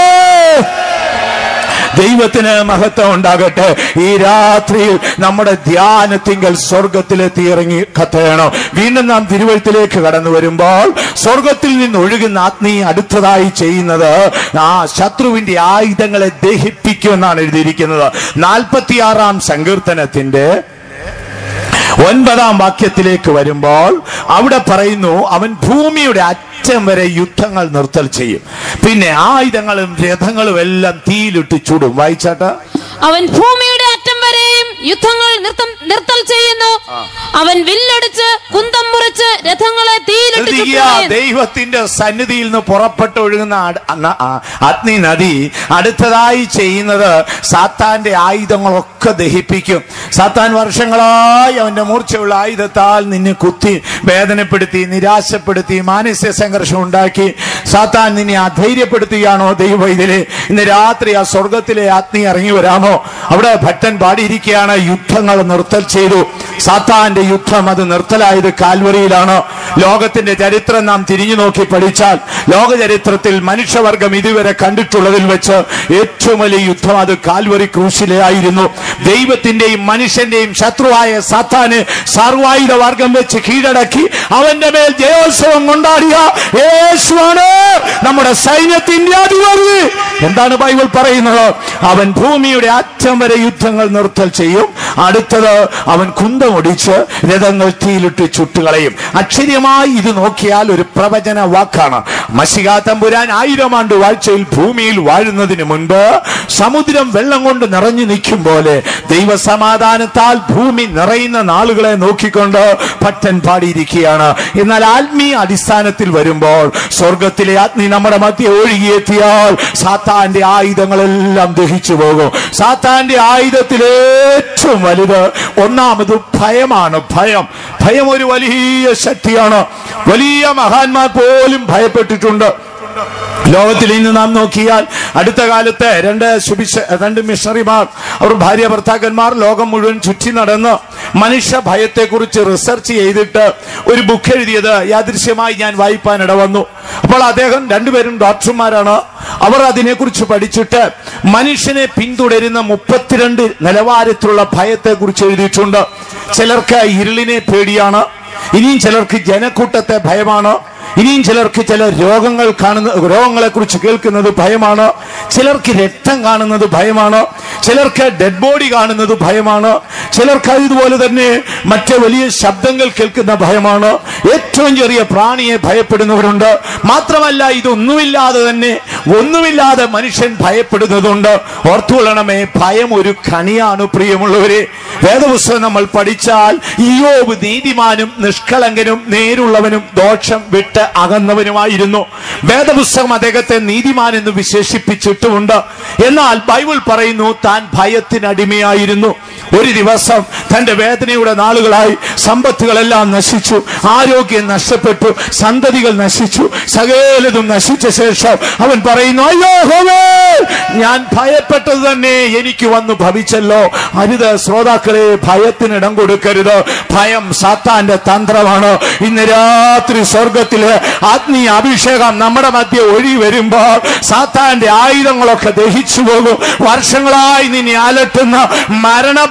ദൈവത്തിന് മഹത്വം ഉണ്ടാകട്ടെ ഈ രാത്രിയിൽ നമ്മുടെ ധ്യാനത്തിങ്കൽ സ്വർഗത്തിലെത്തി ഇറങ്ങി കത്തയണം വീണ്ടും നാം തിരുവഴുത്തിലേക്ക് കടന്നു വരുമ്പോൾ സ്വർഗത്തിൽ നിന്ന് ഒഴുകുന്ന അഗ്നി അടുത്തതായി ചെയ്യുന്നത് ആ ശത്രുവിന്റെ ആയുധങ്ങളെ ദഹിപ്പിക്കുമെന്നാണ് എഴുതിയിരിക്കുന്നത് നാൽപ്പത്തിയാറാം സങ്കീർത്തനത്തിന്റെ ഒൻപതാം വാക്യത്തിലേക്ക് വരുമ്പോൾ അവിടെ പറയുന്നു അവൻ ഭൂമിയുടെ അറ്റം വരെ യുദ്ധങ്ങൾ നിർത്തൽ ചെയ്യും പിന്നെ ആയുധങ്ങളും രഥങ്ങളും എല്ലാം തീയിലിട്ട് ചൂടും വായിച്ചാട്ട അവൻ ഭൂമിയുടെ അറ്റം വരെയും യുദ്ധങ്ങൾ നിർത്തം നിർത്തൽ ചെയ്യുന്നു അവൻ വില്ലടിച്ച് കുന്തം മുറിച്ച് രഥങ്ങളെ തീയിലിട്ട് ശ്രദ്ധിക്കുക, ചുട്ടുകളയുന്നു. ദൈവത്തിന്റെ സന്നിധിയിൽ നിന്ന് പുറപ്പെട്ടൊഴുകുന്ന അട- അന്ന- ആ, അഗ്നി നദി അടുത്തതായി ചെയ്യുന്നത് സാത്താന്റെ ആയുധങ്ങളൊക്കെ ദഹിപ്പിക്കും സാത്താൻ വർഷങ്ങളായി അവന്റെ മൂർച്ചയുള്ള ആയുധത്താൽ നിന്നെ കുത്തി വേദനപ്പെടുത്തി നിരാശപ്പെടുത്തി മാനസിക സംഘർഷം ഉണ്ടാക്കി സാത്താൻ നിന്നെ അധൈര്യപ്പെടുത്തുകയാണോ ദൈവം ഇതിലെ ഇന്ന് രാത്രി ആ സ്വർഗത്തിലെ അഗ്നി ഇറങ്ങി വരാമോ അവിടെ ഭക്തൻ പാടിയിരിക്കുകയാണ് യുദ്ധങ്ങൾ നിർത്തൽ ചെയ്തു സാത്താന്റെ യുദ്ധം അത് നിർത്തലായത് കാൽവറിയിലാണ് ലോകത്തിന്റെ ചരിത്രം നാം തിരിഞ്ഞു നോക്കി പഠിച്ചാൽ ലോക ചരിത്രത്തിൽ മനുഷ്യവർഗം ഇതുവരെ കണ്ടിട്ടുള്ളതിൽ വെച്ച് ഏറ്റവും വലിയ യുദ്ധം അത് കാൽവറി ക്രൂശിലെ ആയിരുന്നു ദൈവത്തിന്റെയും മനുഷ്യന്റെയും ശത്രുവായ സാത്താന് സർവായുധ വർഗം വെച്ച് കീഴടക്കി അവന്റെ മേൽ ജയോത്സവം കൊണ്ടാടിയ യേശുവാണ് നമ്മുടെ സൈന്യത്തിന്റെ അധിപതി എന്താണ് ബൈബിൾ പറയുന്നത് അവൻ ഭൂമിയുടെ അറ്റം വരെ യുദ്ധങ്ങൾ നിർത്തൽ ചെയ്യും അടുത്തത് അവൻ കുന്തമൊടിച്ച് രഥങ്ങൾ തീയിലിട്ട് ചുട്ടുകളയും അക്ഷര്യമായി ഇത് നോക്കിയാൽ ഒരു പ്രവചന വാക്കാണ് മഷികാ തമ്പുരാൻ ആയിരം ആണ്ട് വാഴ്ചയിൽ ഭൂമിയിൽ വാഴുന്നതിന് മുൻപ് സമുദ്രം വെള്ളം കൊണ്ട് നിറഞ്ഞു നിൽക്കും പോലെ ദൈവസമാധാനത്താൽ ഭൂമി നിറയുന്ന നാളുകളെ നോക്കിക്കൊണ്ട് ഭക്തൻ പാടിയിരിക്കുകയാണ് എന്നാൽ ആത്മീയ അടിസ്ഥാനത്തിൽ വരുമ്പോൾ സ്വർഗത്തിലെ അഗ്നി നമ്മുടെ മധ്യ ഒഴുകിയെത്തിയാൽ സാത്താന്റെ ആയുധങ്ങളെല്ലാം ദഹിച്ചു പോകും സാത്താന്റെ ആയുധത്തിൽ ഏറ്റവും വലുത് ഒന്നാമത് ഭയമാണ് ഭയം ഭയം ഒരു വലിയ ശക്തിയാണ് വലിയ മഹാന്മാർ പോലും ഭയപ്പെട്ടിട്ടുണ്ട് ലോകത്തിൽ ഇന്ന് നാം നോക്കിയാൽ അടുത്ത കാലത്ത് രണ്ട് സുവിശ രണ്ട് മിഷണറിമാർ അവർ ഭാര്യ ഭർത്താക്കന്മാർ ലോകം മുഴുവൻ ചുറ്റി നടന്ന് മനുഷ്യ ഭയത്തെക്കുറിച്ച് റിസർച്ച് ചെയ്തിട്ട് ഒരു ബുക്ക് എഴുതിയത് യാദൃശ്യമായി ഞാൻ വായിപ്പാൻ ഇടവന്നു അപ്പോൾ അദ്ദേഹം രണ്ടുപേരും ഡോക്ടർമാരാണ് അവർ അതിനെക്കുറിച്ച് പഠിച്ചിട്ട് മനുഷ്യനെ പിന്തുടരുന്ന മുപ്പത്തിരണ്ട് നിലവാരത്തിലുള്ള ഭയത്തെക്കുറിച്ച് എഴുതിയിട്ടുണ്ട് ചിലർക്ക് ഇരുളിനെ പേടിയാണ് ഇനിയും ചിലർക്ക് ജനക്കൂട്ടത്തെ ഭയമാണ് ഇനിയും ചിലർക്ക് ചില രോഗങ്ങൾ കാണുന്ന രോഗങ്ങളെ കുറിച്ച് കേൾക്കുന്നത് ഭയമാണ് ചിലർക്ക് രക്തം കാണുന്നത് ഭയമാണ് ചിലർക്ക് ഡെഡ് ബോഡി കാണുന്നത് ഭയമാണ് ചിലർക്ക് ഇതുപോലെ തന്നെ മറ്റ് വലിയ ശബ്ദങ്ങൾ കേൾക്കുന്ന ഭയമാണ് ഏറ്റവും ചെറിയ പ്രാണിയെ ഭയപ്പെടുന്നവരുണ്ട് മാത്രമല്ല ഇതൊന്നുമില്ലാതെ തന്നെ ഒന്നുമില്ലാതെ മനുഷ്യൻ ഭയപ്പെടുന്നതുണ്ട് ഓർത്തുകൊള്ളണമേ ഭയം ഒരു കണിയാണ് പ്രിയമുള്ളവരെ വേദപുസ്തകം നമ്മൾ പഠിച്ചാൽ ഇയോബ് നീതിമാനും നിഷ്കളങ്കനും നേരുള്ളവനും ദോഷം വിട്ട് അകന്നവനുമായിരുന്നു വേദപുസ്തകം അദ്ദേഹത്തെ നീതിമാൻ എന്ന് വിശേഷിപ്പിച്ചിട്ടുമുണ്ട് എന്നാൽ ബൈബിൾ പറയുന്നു താൻ ഭയത്തിനടിമയായിരുന്നു ഒരു ദിവസം തന്റെ വേദനയുടെ നാളുകളായി സമ്പത്തുകളെല്ലാം നശിച്ചു ആരോഗ്യം നഷ്ടപ്പെട്ടു സന്തതികൾ നശിച്ചു സകലതും നശിച്ച ശേഷം അവൻ പറയുന്നു അയ്യോ ഹോവേ ഞാൻ ഭയപ്പെട്ടത് തന്നെ എനിക്ക് വന്നു ഭവിച്ചല്ലോ അരുത് ശ്രോതാക്കളെ ഭയത്തിന് ഇടം കൊടുക്കരുത് ഭയം സാത്താന്റെ തന്ത്രമാണ് ഇന്ന് രാത്രി സ്വർഗത്തില് ആത്മീയ അഭിഷേകം നമ്മുടെ മധ്യ ഒഴി വരുമ്പോൾ സാത്താന്റെ ആയുധങ്ങളൊക്കെ ദഹിച്ചു പോകും വർഷങ്ങളായി നിന്നെ അലട്ടുന്ന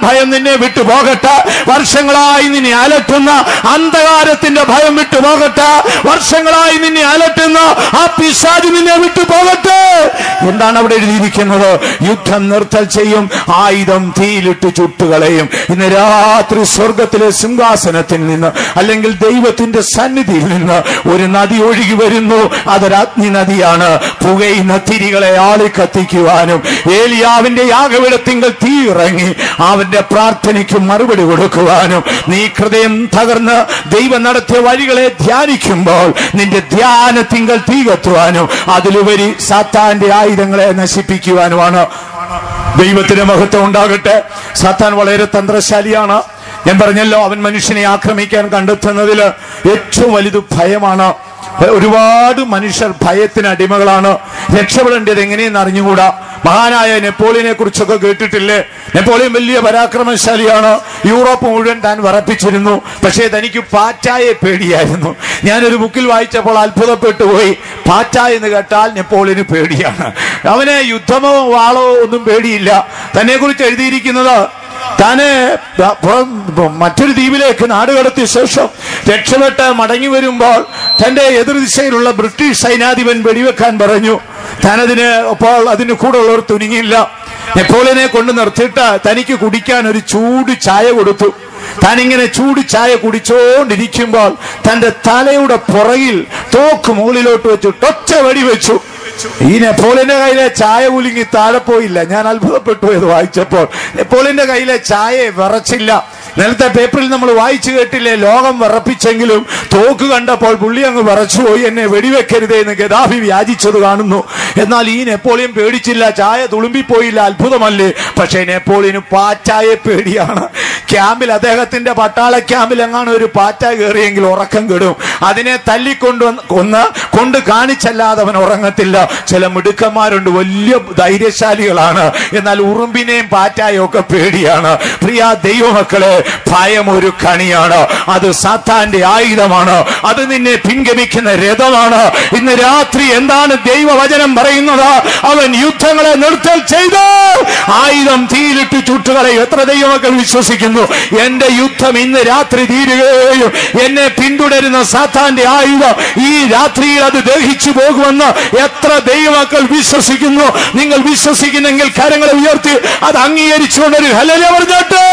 ഭയം നിന്നെ വിട്ടു പോകട്ടെ വർഷങ്ങളായി നിന്നെ അലട്ടുന്ന അന്ധകാരത്തിന്റെ ഭയം വിട്ടു പോകട്ടെ വർഷങ്ങളായി നിന്നെ അലട്ടുന്ന ആ പിശാജ് നിന്നെ വിട്ടു പോകട്ടെ എന്താണ് അവിടെ എഴുതിയിരിക്കുന്നത് യുദ്ധം നിർത്തൽ ചെയ്യും ആയുധം തീയിലിട്ട് ചുട്ടുകളയും ഇന്ന് രാത്രി സ്വർഗത്തിലെ സിംഹാസനത്തിൽ നിന്ന് അല്ലെങ്കിൽ ദൈവത്തിന്റെ സന്നിധിയിൽ നിന്ന് ഒരു നദി ഒഴുകി വരുന്നു അതൊരു അഗ്നി നദിയാണ് പുകയുന്ന തിരികളെ ആളി കത്തിക്കുവാനും ഏലിയാവിന്റെ യാഗവിടത്തിങ്കൽ തീ ഇറങ്ങി അവന്റെ പ്രാർത്ഥനയ്ക്ക് മറുപടി കൊടുക്കുവാനും നീ ഹൃദയം തകർന്ന് ദൈവം നടത്തിയ വഴികളെ ധ്യാനിക്കുമ്പോൾ നിന്റെ ധ്യാനത്തിങ്കൽ തീ കത്തുവാനും അതിലുപരി സാത്താന്റെ ആയുധങ്ങളെ നശിപ്പിക്കുവാനുമാണ് ദൈവത്തിന് മഹത്വം ഉണ്ടാകട്ടെ സാത്താൻ വളരെ തന്ത്രശാലിയാണ് ഞാൻ പറഞ്ഞല്ലോ അവൻ മനുഷ്യനെ ആക്രമിക്കാൻ കണ്ടെത്തുന്നതിൽ ഏറ്റവും വലുത് ഭയമാണ് ഒരുപാട് മനുഷ്യർ ഭയത്തിന് അടിമകളാണ് രക്ഷപ്പെടേണ്ടത് എങ്ങനെയെന്ന് അറിഞ്ഞുകൂടാ മഹാനായ നെപ്പോളിയനെ കുറിച്ചൊക്കെ കേട്ടിട്ടില്ലേ നെപ്പോളിയൻ വലിയ പരാക്രമശാലിയാണ് യൂറോപ്പ് മുഴുവൻ താൻ വിറപ്പിച്ചിരുന്നു പക്ഷേ തനിക്ക് പാറ്റായെ പേടിയായിരുന്നു ഞാനൊരു ബുക്കിൽ വായിച്ചപ്പോൾ അത്ഭുതപ്പെട്ടു പോയി പാറ്റ എന്ന് കേട്ടാൽ നെപ്പോളിയന് പേടിയാണ് അവന് യുദ്ധമോ വാളോ ഒന്നും പേടിയില്ല തന്നെ കുറിച്ച് എഴുതിയിരിക്കുന്നത് താന് പുറം മറ്റൊരു ദ്വീപിലേക്ക് നാടുകടത്തിയ ശേഷം രക്ഷപ്പെട്ട് മടങ്ങി വരുമ്പോൾ തന്റെ എതിർദിശയിലുള്ള ബ്രിട്ടീഷ് സൈനാധിപൻ വെടിവെക്കാൻ പറഞ്ഞു താനതിന് അപ്പോൾ അതിന് കൂടെ ഉള്ളവർ തുനിങ്ങിയില്ല നെപ്പോളിയനെ കൊണ്ട് നിർത്തിയിട്ട് തനിക്ക് കുടിക്കാൻ ഒരു ചൂട് ചായ കൊടുത്തു താൻ ഇങ്ങനെ ചൂട് ചായ കുടിച്ചോണ്ടിരിക്കുമ്പോൾ തന്റെ തലയുടെ പുറകിൽ തോക്ക് മുകളിലോട്ട് വെച്ചു ടൊറ്റ വെടിവെച്ചു ഈ നെപ്പോളിയന്റെ കയ്യിലെ ചായ കുലുങ്ങി താഴെ പോയില്ല ഞാൻ അത്ഭുതപ്പെട്ടു ഇത് വായിച്ചപ്പോൾ നെപ്പോളിയന്റെ കയ്യിലെ ചായ വിറച്ചില്ല നേരത്തെ പേപ്പറിൽ നമ്മൾ വായിച്ചു കേട്ടില്ലേ ലോകം വിറപ്പിച്ചെങ്കിലും തോക്ക് കണ്ടപ്പോൾ പുള്ളി അങ്ങ് വിറച്ചുപോയി എന്നെ വെടിവെക്കരുതേ എന്ന് ഗദാഫി വ്യാജിച്ചത് കാണുന്നു എന്നാൽ ഈ നെപ്പോളിയൻ പേടിച്ചില്ല ചായ തുളുമ്പിപ്പോയില്ല അത്ഭുതമല്ലേ പക്ഷേ നെപ്പോളിയന് പാറ്റായെ പേടിയാണ് ക്യാമ്പിൽ അദ്ദേഹത്തിന്റെ പട്ടാള ക്യാമ്പിൽ എങ്ങാണ് ഒരു പാറ്റ കയറിയെങ്കിൽ ഉറക്കം കെടും അതിനെ തല്ലിക്കൊണ്ട് വന്ന് കൊന്ന് കൊണ്ട് കാണിച്ചല്ലാതെ അവൻ ഉറങ്ങത്തില്ല ചില മിടുക്കന്മാരുണ്ട് വലിയ ധൈര്യശാലികളാണ് എന്നാൽ ഉറുമ്പിനെയും പാറ്റായും ഒക്കെ പേടിയാണ് പ്രിയ ദൈവമക്കളെ ഭയം ഒരു കണിയാണ് അത് സാത്താന്റെ ആയുധമാണ് അത് നിന്നെ പിൻഗമിക്കുന്ന രഥമാണ് ഇന്ന് രാത്രി എന്താണ് ദൈവവചനം പറയുന്നത് അവൻ യുദ്ധങ്ങളെ നിർത്തൽ ചെയ്ത് ആയുധം തീയിലിട്ട് ചുട്ടുകളെ എത്ര ദൈവമക്കൾ വിശ്വസിക്കുന്നു എന്റെ യുദ്ധം ഇന്ന് രാത്രി തീരുകയും എന്നെ പിന്തുടരുന്ന സാത്താന്റെ ആയുധം ഈ രാത്രിയിൽ അത് ദഹിച്ചു പോകുമെന്ന് എത്ര ദൈവമക്കൾ വിശ്വസിക്കുന്നു നിങ്ങൾ വിശ്വസിക്കുന്നെങ്കിൽ കരങ്ങളെ ഉയർത്തി അത് അംഗീകരിച്ചുകൊണ്ടൊരു ഹലല പറഞ്ഞോട്ട്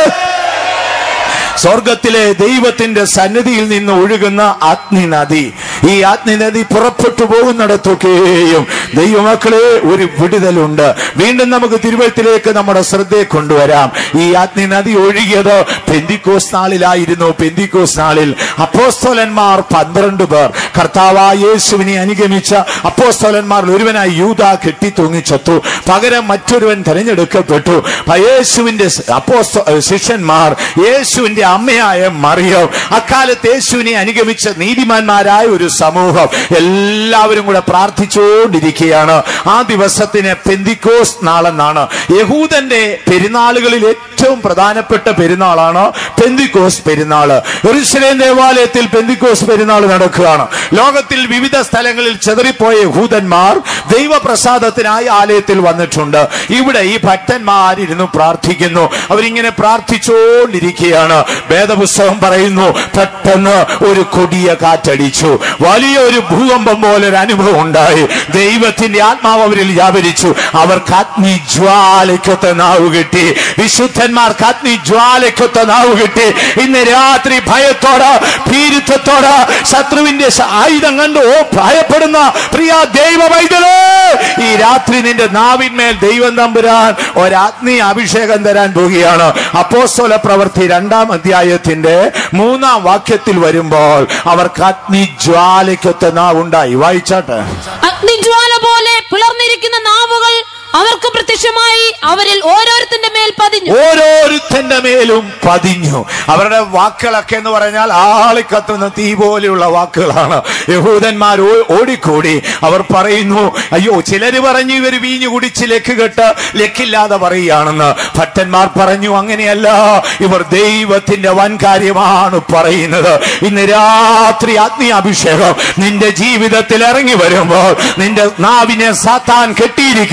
സ്വർഗത്തിലെ ദൈവത്തിന്റെ സന്നിധിയിൽ നിന്ന് ഒഴുകുന്ന അഗ്നി നദി ഈ അഗ്നി നദി പുറപ്പെട്ടു പോകുന്നിടത്തൊക്കെയും ദൈവമക്കളെ ഒരു വിടുതലുണ്ട് വീണ്ടും നമുക്ക് തിരുവഴുത്തിലേക്ക് നമ്മുടെ ശ്രദ്ധയെ കൊണ്ടുവരാം ഈ അഗ്നി നദി ഒഴുകിയത് പെന്തിക്കോസ് നാളിലായിരുന്നു പെന്തിക്കോസ് നാളിൽ അപ്പോസ്തോലന്മാർ പന്ത്രണ്ട് പേർ കർത്താവായ യേശുവിനെ അനുഗമിച്ച അപ്പോസ്തോലന്മാരിൽ ഒരുവനായി യൂത കെട്ടിത്തൂങ്ങി ചത്തു പകരം മറ്റൊരുവൻ തെരഞ്ഞെടുക്കപ്പെട്ടു യേശുവിന്റെ അപ്പോസ്തോ ശിഷ്യന്മാർ യേശുവിന്റെ അമ്മയായ മറിയം അക്കാലത്ത് യേശുവിനെ അനുഗമിച്ച നീതിമാന്മാരായ ഒരു സമൂഹം എല്ലാവരും കൂടെ പ്രാർത്ഥിച്ചുകൊണ്ടിരിക്കുകയാണ് ആ ദിവസത്തിന് പെന്തിക്കോസ് നാളെന്നാണ് യഹൂദന്റെ പെരുന്നാളുകളിൽ ഏറ്റവും പ്രധാനപ്പെട്ട പെരുന്നാളാണ് പെന്തിക്കോസ് പെരുന്നാള് എറുശലേം ദേവാലയത്തിൽ പെന്തിക്കോസ് പെരുന്നാൾ നടക്കുകയാണ് ലോകത്തിൽ വിവിധ സ്ഥലങ്ങളിൽ ചെതറിപ്പോയ യഹൂദന്മാർ ദൈവപ്രസാദത്തിനായി ആലയത്തിൽ വന്നിട്ടുണ്ട് ഇവിടെ ഈ ഭക്തന്മാരിരുന്നു പ്രാർത്ഥിക്കുന്നു അവരിങ്ങനെ പ്രാർത്ഥിച്ചുകൊണ്ടിരിക്കുകയാണ് വേദപുസ്തകം പറയുന്നു പെട്ടെന്ന് ഒരു കൊടിയ കാറ്റടിച്ചു വലിയ ഒരു ഭൂകമ്പം പോലെ ഒരു അനുഭവം ഉണ്ടായി ദൈവത്തിന്റെ ആത്മാവ് അവരിൽ വ്യാപരിച്ചു അവർക്ക് അഗ്നി ജ്വാലയ്ക്കൊത്ത നാവ് കിട്ടി വിശുദ്ധന്മാർക്ക് അഗ്നി ജ്വാലയ്ക്കൊത്ത നാവ് കിട്ടി ഇന്ന് രാത്രി ഭയത്തോട് ഭീരുത്വത്തോട് ശത്രുവിന്റെ സ- ആയുധം കണ്ട് ഓ ഭയപ്പെടുന്ന പ്രിയ ദൈവ വൈദ്യരേ ഈ രാത്രി നിന്റെ നാവിന്മേൽ ദൈവം തമ്പുരാൻ ഒരാഗ്നി അഭിഷേകം തരാൻ പോവുകയാണ് അപ്പോസ്തല പ്രവൃത്തി രണ്ടാം അധ്യായത്തിന്റെ മൂന്നാം വാക്യത്തിൽ വരുമ്പോൾ അവർക്ക് അഗ്നി ജ്വാലയ്ക്കൊത്ത നാവുണ്ടായി വായിച്ചാട്ടെ അഗ്നിജ്വാല പോലെ പിളർന്നിരിക്കുന്ന നാവുകൾ അവർക്ക് പ്രത്യക്ഷമായി അവരിൽ ഓരോരുത്തന്റെ മേൽ പതിഞ്ഞു ഓരോരുത്തന്റെ മേലും പതിഞ്ഞു അവരുടെ വാക്കുകളൊക്കെ എന്ന് പറഞ്ഞാൽ ആളിക്കത്തുന്ന തീ പോലെയുള്ള വാക്കുകളാണ് യഹൂദന്മാർ ഓ- ഓടിക്കൂടി അവർ പറയുന്നു അയ്യോ ചിലര് പറഞ്ഞു ഇവർ വീഞ്ഞു കുടിച്ച് ലക്ക് കെട്ട് ലക്കില്ലാതെ പറയുകയാണെന്ന് ഭട്ടന്മാർ പറഞ്ഞു അങ്ങനെയല്ല ഇവർ ദൈവത്തിന്റെ വൻ കാര്യമാണ് പറയുന്നത് ഇന്ന് രാത്രി അഗ്നി അഭിഷേകം നിന്റെ ജീവിതത്തിൽ ഇറങ്ങി വരുമ്പോൾ നിന്റെ നാവിനെ സാത്താൻ കെട്ടിയിരിക്കുന്നെങ്കിൽ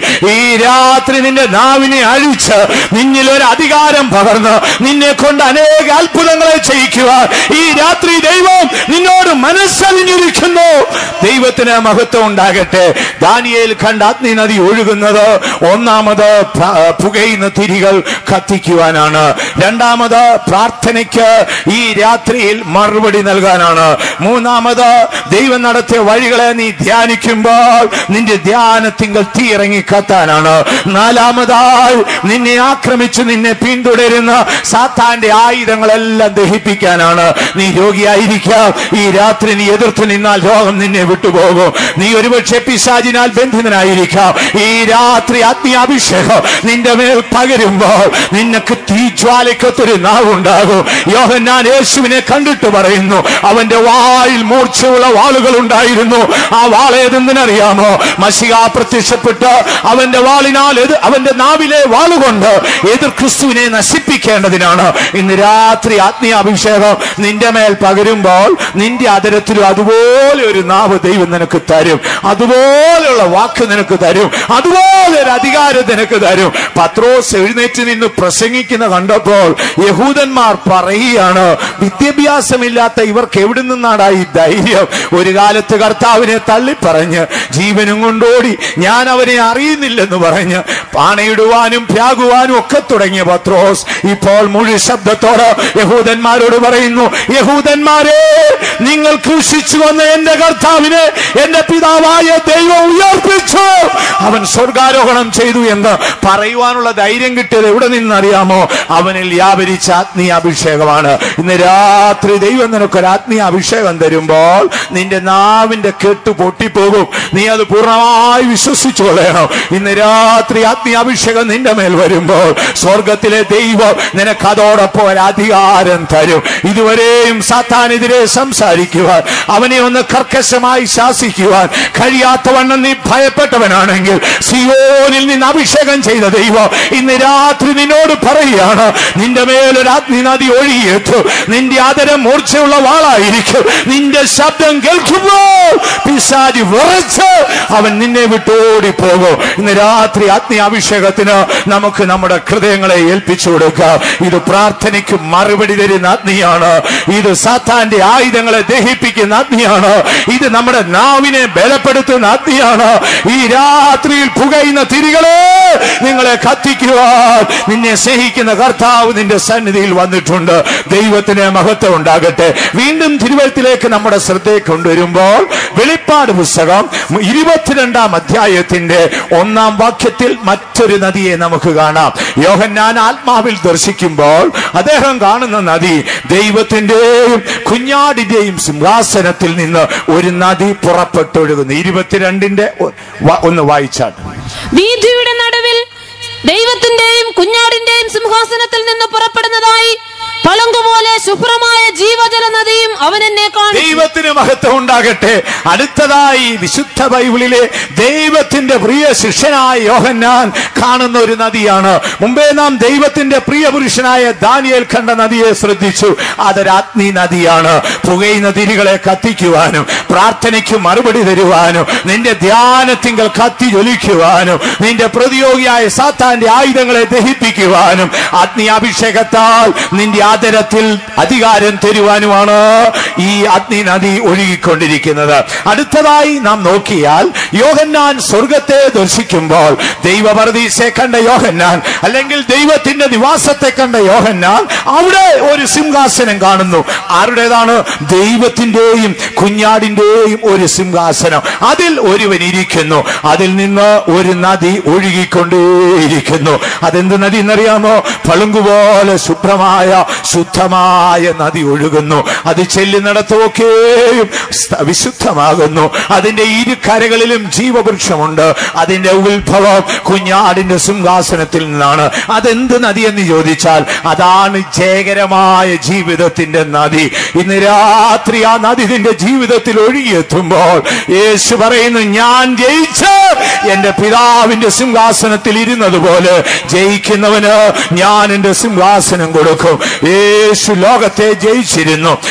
ഈ രാത്രി നിന്റെ നാവിനെ അഴിച്ച് നിന്നിൽ ഒരു അധികാരം പകർന്ന് നിന്നെ കൊണ്ട് അനേക അത്ഭുതങ്ങളെ ചെയ്യിക്കുവാൻ ഈ രാത്രി ദൈവം നിന്നോട് മനസ്സലിഞ്ഞിരിക്കുന്നു ദൈവത്തിന് മഹത്വം ഉണ്ടാകട്ടെ ദാനിയേൽ കണ്ട അഗ്നി നദി ഒഴുകുന്നത് ഒന്നാമത് പ്ര- പുകയുന്ന തിരികൾ കത്തിക്കുവാനാണ് രണ്ടാമത് പ്രാർത്ഥനയ്ക്ക് ഈ രാത്രിയിൽ മറുപടി നൽകാനാണ് മൂന്നാമത് ദൈവം നടത്തിയ വഴികളെ നീ ധ്യാനിക്കുമ്പോൾ നിന്റെ ധ്യാനത്തിങ്കൽ തീ ഇറങ്ങി കത്താനാണ് നാലാമതായി നിന്നെ ആക്രമിച്ച് നിന്നെ പിന്തുടരുന്ന സാത്താന്റെ ആയുധങ്ങളെല്ലാം ദഹിപ്പിക്കാനാണ് നീ രോഗിയായിരിക്കാം ഈ രാത്രി നീ എതിർത്ത് നിന്നാൽ രോഗം നിന്നെ വിട്ടുപോകും നീ ഒരുപക്ഷെ പിശാചിനാൽ ബന്ധിതനായിരിക്കാം ഈ രാത്രി ആത്മീയാഭിഷേകം നിന്റെ മേൽ പകരുമ്പോൾ നിനക്ക് തീജ്വാലയ്ക്കത്തൊരു നാവുണ്ടാകും യോഹന്നാൻ യേശുവിനെ കണ്ടിട്ട് പറയുന്നു അവന്റെ വായിൽ മൂർച്ചയുള്ള വാളുകൾ ഉണ്ടായിരുന്നു ആ വാൾ ഏതെന്നറിയാമോ മഷിക പ്രത്യക്ഷപ്പെട്ട് അവന്റെ വാളിനാൽ എതിർ അവന്റെ നാവിലെ വാളുകൊണ്ട് എതിർ ക്രിസ്തുവിനെ നശിപ്പിക്കേണ്ടതിനാണ് ഇന്ന് രാത്രി ആത്മീയ അഭിഷേകം നിന്റെ മേൽ പകരുമ്പോൾ നിന്റെ അതരത്തിലും അതുപോലെ ഒരു നാവ് ദൈവം നിനക്ക് തരും അതുപോലെയുള്ള വാക്ക് നിനക്ക് തരും അതുപോലെ ഒരു അധികാരം നിനക്ക് തരും പത്രോസ് എഴുന്നേറ്റ് നിന്ന് പ്രസംഗിക്കുന്ന കണ്ടപ്പോൾ യഹൂദന്മാർ പറയുകയാണ് വിദ്യാഭ്യാസമില്ലാത്ത ഇവർക്ക് എവിടെ നിന്നാണ് ഈ ധൈര്യം ഒരു കാലത്ത് കർത്താവിനെ തള്ളിപ്പറഞ്ഞ് ജീവനും കൊണ്ടോടി ഞാൻ അവനെ അറിയുന്നില്ലെന്ന് പറഞ്ഞ് പാണയിടുവാനും ഭ്യാകുവാനും ഒക്കെ തുടങ്ങിയ പത്രോസ് ഇപ്പോൾ മുഴു ശബ്ദത്തോട് യഹൂദന്മാരോട് പറയുന്നു യഹൂദന്മാരെ നിങ്ങൾ കൃഷിച്ചു വന്ന എന്റെ കർത്താവിനെ എന്റെ പിതാവായ ദൈവം ഉയർപ്പിച്ചു അവൻ സ്വർഗാരോഹണം ചെയ്തു എന്ന് പറയുവാനുള്ള ധൈര്യം കിട്ടിയത് എവിടെ നിന്നറിയാമോ അവനിൽ വ്യാപരിച്ച ആത്മീയ അഭിഷേകമാണ് ഇന്ന് രാത്രി ദൈവം നിനക്കൊരു ആത്മീയ അഭിഷേകം തരുമ്പോൾ നിന്റെ നാവിന്റെ കെട്ട് പൊട്ടിപ്പോകും നീ അത് പൂർണ്ണമായി വിശ്വസിച്ചു കൊള്ളണം ഇന്ന് രാത്രി ആത്മീയ അഭിഷേകം നിന്റെ മേൽ വരുമ്പോൾ സ്വർഗത്തിലെ ദൈവം നിനക്ക് അതോടൊപ്പം ഒരു അധികാരം തരും ഇതുവരെയും സാത്താനെതിരെ സംസാരിക്കുവാൻ അവനെ ഒന്ന് കർക്കശമായി ശാസിക്കുവാൻ കഴിയാത്തവണ്ണം നീ ഭയപ്പെട്ടവനാണെങ്കിൽ സിയോനിൽ നിന്ന് അഭിഷേകം ചെയ്ത ദൈവം ഇന്ന് രാത്രി നിന്നോട് പറയുകയാണ് നിന്റെ മേലൊരു അഗ്നി നദി ഒഴുകിയെത്തു നിന്റെ ആദരം മൂർച്ചയുള്ള വാളായിരിക്കും നിന്റെ ശബ്ദം കേൾക്കുമ്പോൾ പിശാചി വിറച്ച് അവൻ നിന്നെ വിട്ടോടി പോകും ഇന്ന് രാത്രി അഗ്നി അഭിഷേകത്തിന് നമുക്ക് നമ്മുടെ ഹൃദയങ്ങളെ ഏൽപ്പിച്ചു കൊടുക്കാം ഇത് പ്രാർത്ഥനയ്ക്ക് മറുപടി തരുന്ന അഗ്നിയാണ് ഇത് സാത്താന്റെ ആയുധങ്ങളെ ദഹിപ്പിക്കുന്ന അഗ്നിയാണ് ഇത് നമ്മുടെ നാവിനെ ബലപ്പെടുത്തുന്ന അഗ്നിയാണ് ഈ രാത്രിയിൽ പുകയുന്ന തിരികളെ നിങ്ങളെ കത്തിക്കുവാൻ നിന്നെ സ്നേഹിക്കുന്ന കർത്താവ് നിന്റെ സന്നിധിയിൽ വന്നിട്ടുണ്ട് ദൈവത്തിന് മഹത്വം ഉണ്ടാകട്ടെ വീണ്ടും തിരുവഴുത്തിലേക്ക് നമ്മുടെ ശ്രദ്ധയെ കൊണ്ടുവരുമ്പോൾ വെളിപ്പാട് പുസ്തകം ഇരുപത്തിരണ്ടാം അധ്യായത്തിന്റെ ഒന്നാം വാക്യത്തിൽ മറ്റൊരു നദിയെ നമുക്ക് കാണാം യോഹന്നാൻ ആത്മാവിൽ ദർശിക്കുമ്പോൾ അദ്ദേഹം കാണുന്ന നദി ദൈവത്തിന്റെയും കുഞ്ഞാടിന്റെയും സിംഹാസനത്തിൽ നിന്ന് ഒരു നദി പുറപ്പെട്ടൊഴുകുന്നു ഇരുപത്തിരണ്ടിന്റെ ഒ- വ- ഒന്ന് വായിച്ചാട്ട് വീഥിയുടെ നടുവിൽ ദൈവത്തിന്റെയും കുഞ്ഞാടിന്റെയും സിംഹാസനത്തിൽ നിന്ന് പുറപ്പെടുന്നതായി പളുങ്കുപോലെ ശുഭ്രമായ ജീവജല നദിയും അവൻ എന്നെ കാണും ദൈവത്തിന് മഹത്വം ഉണ്ടാകട്ടെ അടുത്തതായി വിശുദ്ധ ബൈബിളിലെ ദൈവത്തിന്റെ പ്രിയ ശിഷ്യനായ യോഹന്നാൻ കാണുന്ന ഒരു നദിയാണ് മുമ്പേ നാം ദൈവത്തിന്റെ പ്രിയ പുരുഷനായ ദാനിയേൽ കണ്ട നദിയെ ശ്രദ്ധിച്ചു അതൊരാത്മീ നദിയാണ് പുകയുന്ന തിരികളെ കത്തിക്കുവാനും പ്രാർത്ഥനയ്ക്ക് മറുപടി തരുവാനും നിന്റെ ധ്യാനത്തിങ്കൽ കത്തി ജ്വലിക്കുവാനും നിന്റെ പ്രതിയോഗിയായ സാത്താന്റെ ആയുധങ്ങളെ ദഹിപ്പിക്കുവാനും ആത്മീയാഭിഷേകത്താൽ നിന്റെ ആദരത്തിൽ അധികാരം തരുവാനുമാണ് ഈ അഗ്നി നദി ഒഴുകിക്കൊണ്ടിരിക്കുന്നത് അടുത്തതായി നാം നോക്കിയാൽ യോഹന്നാൻ സ്വർഗത്തെ ദർശിക്കുമ്പോൾ ദൈവപരദീസെ കണ്ട യോഹന്നാൻ അല്ലെങ്കിൽ ദൈവത്തിന്റെ നിവാസത്തെ കണ്ട യോഹന്നാൻ അവിടെ ഒരു സിംഹാസനം കാണുന്നു ആരുടേതാണ് ദൈവത്തിന്റെയും കുഞ്ഞാടിന്റെയും ഒരു സിംഹാസനം അതിൽ ഒരുവൻ ഇരിക്കുന്നു അതിൽ നിന്ന് ഒരു നദി ഒഴുകിക്കൊണ്ടേയിരിക്കുന്നു അതെന്ത് നദി എന്നറിയാമോ പളുങ്കുപോലെ ശുഭ്രമായ ശുദ്ധമായ നദി ഒഴുകുന്നു അത് ചെല്ലുന്നിടത്തൊക്കെയും സ്ഥ- വിശുദ്ധമാകുന്നു അതിന്റെ ഇരു കരകളിലും ജീവവൃക്ഷമുണ്ട് അതിന്റെ ഉത്ഭവം കുഞ്ഞാടിന്റെ സിംഹാസനത്തിൽ നിന്നാണ് അതെന്ത് നദി എന്ന് ചോദിച്ചാൽ അതാണ് ജയകരമായ ജീവിതത്തിന്റെ നദി ഇന്ന് രാത്രി ആ നദി നിന്റെ ജീവിതത്തിൽ ഒഴുകിയെത്തുമ്പോൾ യേശു പറയുന്നു ഞാൻ ജയിച്ച് എന്റെ പിതാവിന്റെ സിംഹാസനത്തിൽ ഇരുന്നത് പോലെ ജയിക്കുന്നവന് ഞാൻ എന്റെ സിംഹാസനം കൊടുക്കും യേശു ലോകത്തെ ജയിച്ചിരുന്നു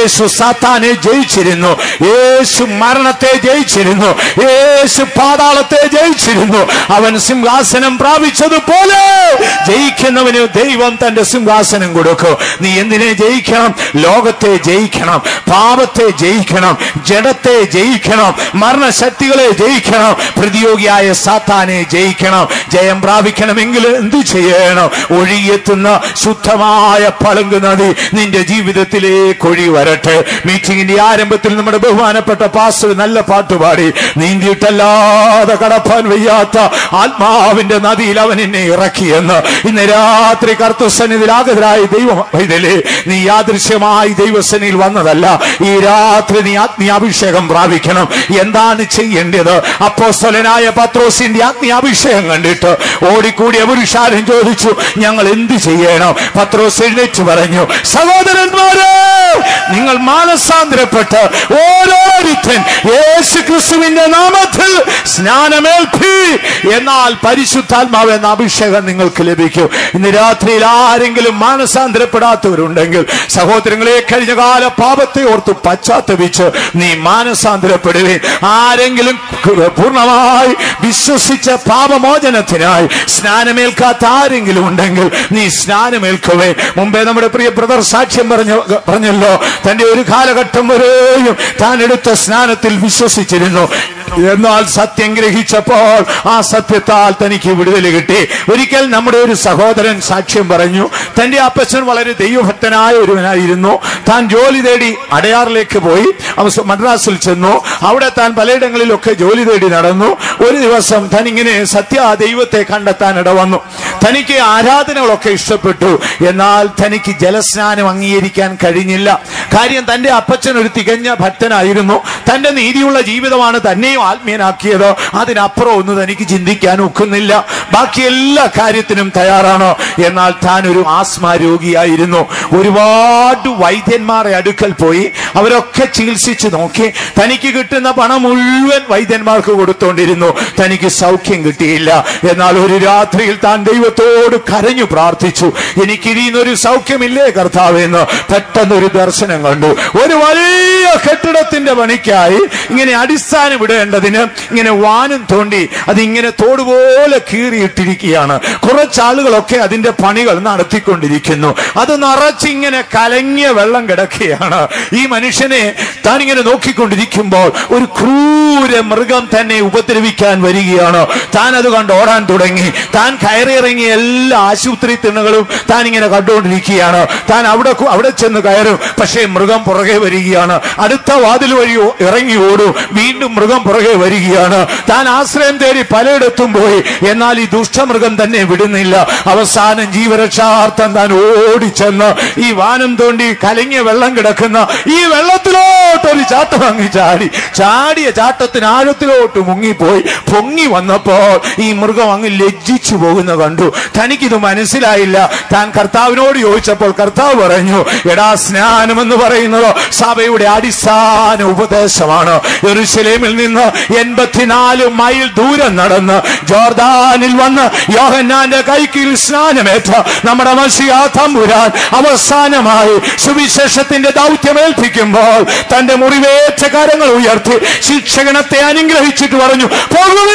യേശു സാത്താനെ ജയിച്ചിരുന്നു യേശു മരണത്തെ ജയിച്ചിരുന്നു യേശു പാതാളത്തെ ജയിച്ചിരുന്നു അവൻ സിംഹാസനം പ്രാപിച്ചതുപോലെ ജയിക്കുന്നവന് ദൈവം തന്റെ സിംഹാസനം കൊടുക്കും നീ എന്തിനെ ജയിക്കണം ലോകത്തെ ജയിക്കണം പാപത്തെ ജയിക്കണം ജഡത്തെ ജയിക്കണം മരണശക്തികളെ ജയിക്കണം പ്രതിയോഗിയായ സാത്താനെ ജയിക്കണം ജയം പ്രാപിക്കണമെങ്കിൽ എന്ത് ചെയ്യണം ഒഴുകിയെത്തുന്ന ശുദ്ധമായ പളുങ്ക് നദി നിന്റെ ജീവിതത്തിലേക്ക് ഒഴി വരട്ടെ മീറ്റിംഗിന്റെ ആരംഭത്തിൽ നമ്മുടെ ബഹുമാനപ്പെട്ട പാസ്റ്റർ നല്ല പാട്ടുപാടി നീന്തിയിട്ടല്ലാതെ കടപ്പാൻ വയ്യാത്ത ആത്മാവിന്റെ നദിയിൽ അവൻ എന്നെ ഇറക്കിയെന്ന് ഇന്ന് രാത്രി കർത്തസന്നിധിലാഗതരായ ദൈവം ഇതിലെ നീ യാദൃശ്യമായി ദൈവസനിൽ വന്നതല്ല ഈ രാത്രി നീ ആത്മീയാഭിഷേകം പ്രാപിക്കണം എന്താണ് ചെയ്യേണ്ടത് അപ്പോസ്തലനായ പത്രോസിന്റെ ആത്മീയാഭിഷേകം കണ്ടിട്ട് ഓടിക്കൂടിയ പുരുഷാരൻ ചോദിച്ചു ഞങ്ങൾ എന്ത് ചെയ്യണം പത്രോസ് എഴുന്നേറ്റ് പറഞ്ഞു സഹോദരന്മാരെ നിങ്ങൾ മാനസാന്തരപ്പെട്ട് ഓരോരുത്തൻ യേശു ക്രിസ്തുവിന്റെ നാമത്തിൽ സ്നാനമേൽപ്പി എന്നാൽ പരിശുദ്ധാത്മാവ് എന്ന അഭിഷേകം നിങ്ങൾക്ക് ലഭിക്കും ഇന്ന് രാത്രിയിൽ ആരെങ്കിലും മാനസാന്തരപ്പെടാത്തവരുണ്ടെങ്കിൽ സഹോദരങ്ങളെ കഴിഞ്ഞ കാല പാപത്തെ ഓർത്ത് പശ്ചാത്തപിച്ച് നീ മാനസാന്തരപ്പെടുവേ ആരെങ്കിലും പൂർണ്ണമായി വിശ്വസിച്ച പാപമോചനത്തിനായി സ്നാനമേൽക്കാത്ത ആരെങ്കിലും ഉണ്ടെങ്കിൽ നീ സ്നാനമേൽക്കുവേ മുമ്പേ നമ്മുടെ പ്രിയ ബ്രദർ സാക്ഷ്യം പറഞ്ഞു പറഞ്ഞല്ലോ തന്റെ ഒരു കാലഘട്ടം വരെയും താൻ എടുത്ത സ്നാനത്തിൽ വിശ്വസിച്ചിരുന്നു എന്നാൽ സത്യം ഗ്രഹിച്ചപ്പോൾ ആ സത്യത്താൽ തനിക്ക് വിടുതൽ കിട്ടി ഒരിക്കൽ നമ്മുടെ ഒരു സഹോദരൻ സാക്ഷ്യം പറഞ്ഞു തന്റെ അപ്പച്ചൻ വളരെ ദൈവഭക്തനായ ഒരുവനായിരുന്നു താൻ ജോലി തേടി അടയാറിലേക്ക് പോയി അവസ- മദ്രാസിൽ ചെന്നു അവിടെ താൻ പലയിടങ്ങളിലൊക്കെ ജോലി തേടി നടന്നു ഒരു ദിവസം താൻ ഇങ്ങനെ സത്യ ദൈവത്തെ കണ്ടെത്താൻ ഇടവന്നു തനിക്ക് ആരാധനകളൊക്കെ ഇഷ്ടപ്പെട്ടു എന്നാൽ തനിക്ക് ജലസ്നാനം അംഗീകരിക്കാൻ കഴിഞ്ഞില്ല കാര്യം തന്റെ അപ്പച്ചൻ ഒരു തികഞ്ഞ ഭക്തനായിരുന്നു തന്റെ നീതിയുള്ള ജീവിതമാണ് തന്നെയും ആത്മീയനാക്കിയത് അതിനപ്പുറം ഒന്നും തനിക്ക് ചിന്തിക്കാൻ ഒക്കുന്നില്ല ബാക്കി എല്ലാ കാര്യത്തിനും തയ്യാറാണ് എന്നാൽ താൻ ഒരു ആസ്മ രോഗിയായിരുന്നു ഒരുപാട് വൈദ്യന്മാരെ അടുക്കൽ പോയി അവരൊക്കെ ചികിത്സിച്ചു നോക്കി തനിക്ക് കിട്ടുന്ന പണം മുഴുവൻ വൈദ്യന്മാർക്ക് കൊടുത്തോണ്ടിരുന്നു തനിക്ക് സൗഖ്യം കിട്ടിയില്ല എന്നാൽ ഒരു രാത്രിയിൽ താൻ ദൈവത്തോട് കരഞ്ഞു പ്രാർത്ഥിച്ചു എനിക്ക് ഇനിയൊരു സൗഖ്യമില്ലേ കർത്താവെന്ന് പെട്ടെന്ന് ഒരു ദർശനം കണ്ടു ഒരു വലിയ കെട്ടിടത്തിന്റെ പണിക്കായി ഇങ്ങനെ അടിസ്ഥാനം ഇടേണ്ടതിന് ഇങ്ങനെ വാനും തോണ്ടി അതിങ്ങനെ തോടുപോലെ കീറിയിട്ടിരിക്കുകയാണ് കുറച്ചാളുകളൊക്കെ അതിന്റെ പണികൾ നടത്തിക്കൊണ്ടിരിക്കുന്നു അത് നിറച്ചിങ്ങനെ കലങ്ങിയ വെള്ളം കിടക്കുകയാണ് ഈ മനുഷ്യനെ താൻ ഇങ്ങനെ നോക്കിക്കൊണ്ടിരിക്കുമ്പോൾ ഒരു ക്രൂര മൃഗം തന്നെ ഉപദ്രവിക്കാൻ വരികയാണ് താൻ അത് കണ്ട് ഓടാൻ തുടങ്ങി താൻ കയറിയിറങ്ങിയ എല്ലാ ആശുപത്രി തിണ്ണുകളും താൻ ഇങ്ങനെ കണ്ടുകൊണ്ടിരിക്കുകയാണ് താൻ അവിടെ കു- അവിടെ ചെന്ന് കയറും പക്ഷേ മൃഗം പുറകെ വരികയാണ് അടുത്ത വാതിൽ വഴി ഓ- ഇറങ്ങി ഓടും വീണ്ടും മൃഗം പുറകെ വരികയാണ് താൻ ആശ്രയം തേടി പലയിടത്തും പോയി എന്നാൽ ഈ ദുഷ്ടമൃഗം തന്നെ വിടുന്നില്ല അവസാനം ജീവരക്ഷാർത്ഥം താൻ ഓടിച്ചെന്ന് ഈ വാനം തോണ്ടി കലങ്ങിയ വെള്ളം കിടക്കുന്ന ഈ വെള്ളത്തിലോട്ട് ഒരു ചാട്ടം വാങ്ങി ചാടി ചാടിയ ചാട്ടത്തിന് ആഴത്തിലോട്ട് മുങ്ങിപ്പോയി പൊങ്ങി വന്നപ്പോൾ ഈ മൃഗം അങ്ങ് ലജ്ജിച്ചു പോകുന്ന കണ്ടു തനിക്കിത് മനസ്സിലായില്ല താൻ കർത്താവിനോട് ചോദിച്ചപ്പോൾ കർത്താവ് പറഞ്ഞു എടാ സ്നാനം എന്ന് പറയുന്നത് സഭയുടെ അടിസ്ഥാന ഉപദേശമാണ് യെരൂശലേമിൽ നിന്ന് എൺപത്തിനാല് മൈൽ ദൂരം നടന്ന് ജോർദാനിൽ വന്ന് യോഹന്നാന്റെ കൈക്കിൽ സ്നാനമേറ്റ നമ്മുടെ മസിയാ തമ്പുരാൻ അവസാനമായി സുവിശേഷത്തിന്റെ ദൗത്യം ഏൽപ്പിക്കുമ്പോൾ തന്റെ മുറിവേറ്റ കരങ്ങൾ ഉയർത്തി ശിക്ഷകണത്തെ അനുഗ്രഹിച്ചിട്ട് പറഞ്ഞു പോകുവീ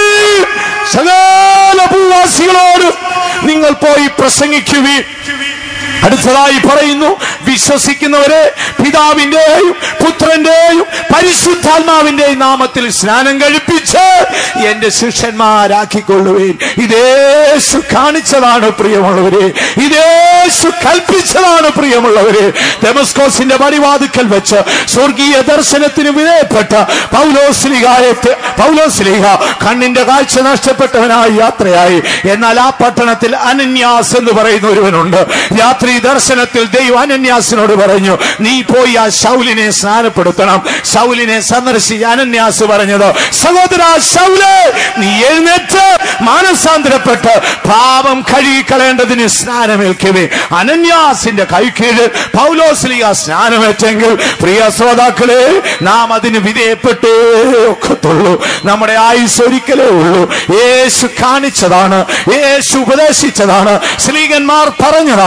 സകല ഭൂവാസികളോട് നിങ്ങൾ പോയി പ്രസംഗിക്കുവീ അടുത്തതായി പറയുന്നു വിശ്വസിക്കുന്നവരെ പിതാവിന്റെയും പുത്രന്റെയും പരിശുദ്ധാത്മാവിന്റെയും നാമത്തിൽ സ്നാനം കഴിപ്പിച്ച് എന്റെ ശിഷ്യന്മാരാക്കിക്കൊള്ളുവേൻ ഇതേശു കാണിച്ചതാണ് പ്രിയമുള്ളവരെ ഇതേശു കൽപ്പിച്ചതാണ് പ്രിയമുള്ളവരെ ഡെമസ്കോസിന്റെ പടിവാതുക്കൽ വെച്ച് സ്വർഗീയ ദർശനത്തിന് വിധേയപ്പെട്ട പൗലോസ്ലിഹായത്തെ പൗലോസ്ലിഹ കണ്ണിന്റെ കാഴ്ച നഷ്ടപ്പെട്ടവനായി യാത്രയായി എന്നാൽ ആ പട്ടണത്തിൽ അനന്യാസ് എന്ന് പറയുന്ന ഒരുവനുണ്ട് രാത്രി ദർശനത്തിൽ ദൈവം അനന്യാസിനോട് പറഞ്ഞു നീ പോയി ആ ശൗലിനെ സ്നാനപ്പെടുത്തണം ശൗലിനെ സന്ദർശിച്ച് അനന്യാസ് പറഞ്ഞത് സഹോദര ശൗല് നീ എഴുന്നേറ്റ് മാനസാന്തരപ്പെട്ട് പാപം കഴുകിക്കളയേണ്ടതിന് സ്നാനമേൽക്കവേ അനന്യാസിന്റെ കൈക്കീഴ് പൗലോസ്ലിയ സ്നാനമേറ്റെങ്കിൽ പ്രിയ ശ്രോതാക്കളെ നാം അതിന് വിധേയപ്പെട്ടേ ഒക്കത്തുള്ളൂ നമ്മുടെ ആയുസ് ഒരിക്കലേ ഉള്ളൂ യേശു കാണിച്ചതാണ് യേശു ഉപദേശിച്ചതാണ് സ്ത്രീകന്മാർ പറഞ്ഞതാണ്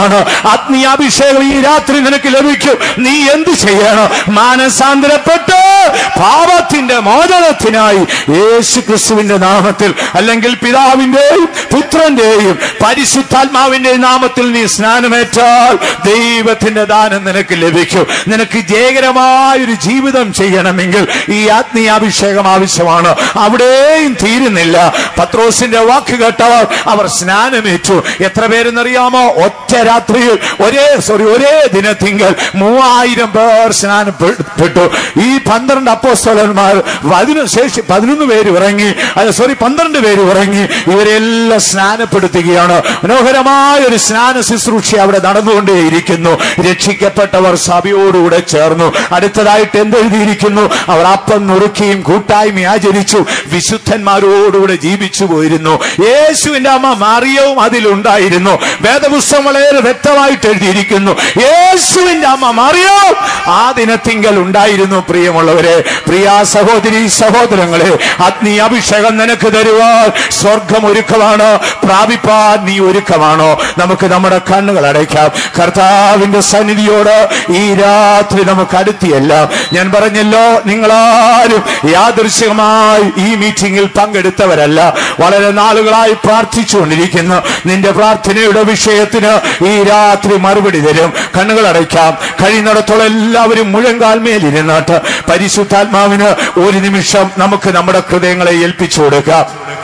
ആത്മീയാഭിഷേകം ഈ രാത്രി നിനക്ക് ലഭിക്കും നീ എന്ത് ചെയ്യണം മാനസാന്തരപ്പെട്ട് പാപത്തിന്റെ മോചനത്തിനായി യേശു ക്രിസ്തുവിന്റെ നാമത്തിൽ അല്ലെങ്കിൽ പിതാവിന്റെയും പുത്രന്റെയും പരിശുദ്ധാത്മാവിന്റെയും നാമത്തിൽ നീ സ്നാനമേറ്റാൽ ദൈവത്തിന്റെ ദാനം നിനക്ക് ലഭിക്കും നിനക്ക് ജയകരമായ ഒരു ജീവിതം ചെയ്യണമെങ്കിൽ ഈ ആത്മീയാഭിഷേകം ആവശ്യമാണ് അവിടെയും തീരുന്നില്ല പത്രോസിന്റെ വാക്ക് കേട്ടവർ അവർ സ്നാനമേറ്റു എത്ര പേരെന്നറിയാമോ ഒറ്റ രാത്രിയിൽ ഒരേ സോറി ഒരേ ദിനത്തിങ്കൽ മൂവായിരം പേർ സ്നാനപ്പെട്ടു ഈ പന്ത്രണ്ട് അപ്പോസ്തലന്മാർ അതിനുശേഷം പതിനൊന്ന് പേര് ഇറങ്ങി അത് സോറി പന്ത്രണ്ട് പേര് ഇറങ്ങി ഇവരെല്ലാം സ്നാനപ്പെടുത്തുകയാണ് മനോഹരമായ ഒരു സ്നാന ശുശ്രൂഷ അവിടെ നടന്നുകൊണ്ടേയിരിക്കുന്നു രക്ഷിക്കപ്പെട്ടവർ സഭയോടുകൂടെ ചേർന്നു അടുത്തതായിട്ട് എന്തെഴുതിയിരിക്കുന്നു അവർ അപ്പം നുറുക്കിയും കൂട്ടായ്മ ആചരിച്ചു വിശുദ്ധന്മാരോടുകൂടെ ജീവിച്ചു പോയിരുന്നു യേശുവിന്റെ അമ്മ മറിയവും അതിലുണ്ടായിരുന്നു വേദപുസ്തകം വളരെ വ്യക്തമായിട്ട് എഴുതിയിരിക്കുന്നു യേശുവിന്റെ അമ്മ മറിയവും ആ ദിനത്തിങ്കൽ ഉണ്ടായിരുന്നു പ്രിയമുള്ളവരെ പ്രിയ സഹോദരി സഹോദരങ്ങളെ അഗ്നി അഭിഷേകം നിനക്ക് തരുവാൻ സ്വർഗം ഒരുക്കമാണ് പ്രാപിപ്പാൻ നീ ഒരുക്കമാണോ നമുക്ക് നമ്മുടെ കണ്ണുകൾ അടയ്ക്കാം കർത്താവിന്റെ സന്നിധിയോട് ഈ രാത്രി നമുക്ക് അടുത്തിയല്ല ഞാൻ പറഞ്ഞല്ലോ നിങ്ങളാരും യാദൃശ്യമായി ഈ മീറ്റിംഗിൽ പങ്കെടുത്തവരല്ല വളരെ നാളുകളായി പ്രാർത്ഥിച്ചുകൊണ്ടിരിക്കുന്നു നിന്റെ പ്രാർത്ഥനയുടെ വിഷയത്തിന് ഈ രാത്രി മറുപടി തരും കണ്ണുകൾ അടയ്ക്കാം കഴിയുന്നിടത്തോളം എല്ലാവരും മുഴങ്കാൽ മേലിരുന്നാട്ട് പരിശുദ്ധാത്മാവിന് ഒരു നിമിഷം നമുക്ക് നമ്മുടെ ഹൃദയങ്ങളെ ഏൽപ്പിച്ചു കൊടുക്കാം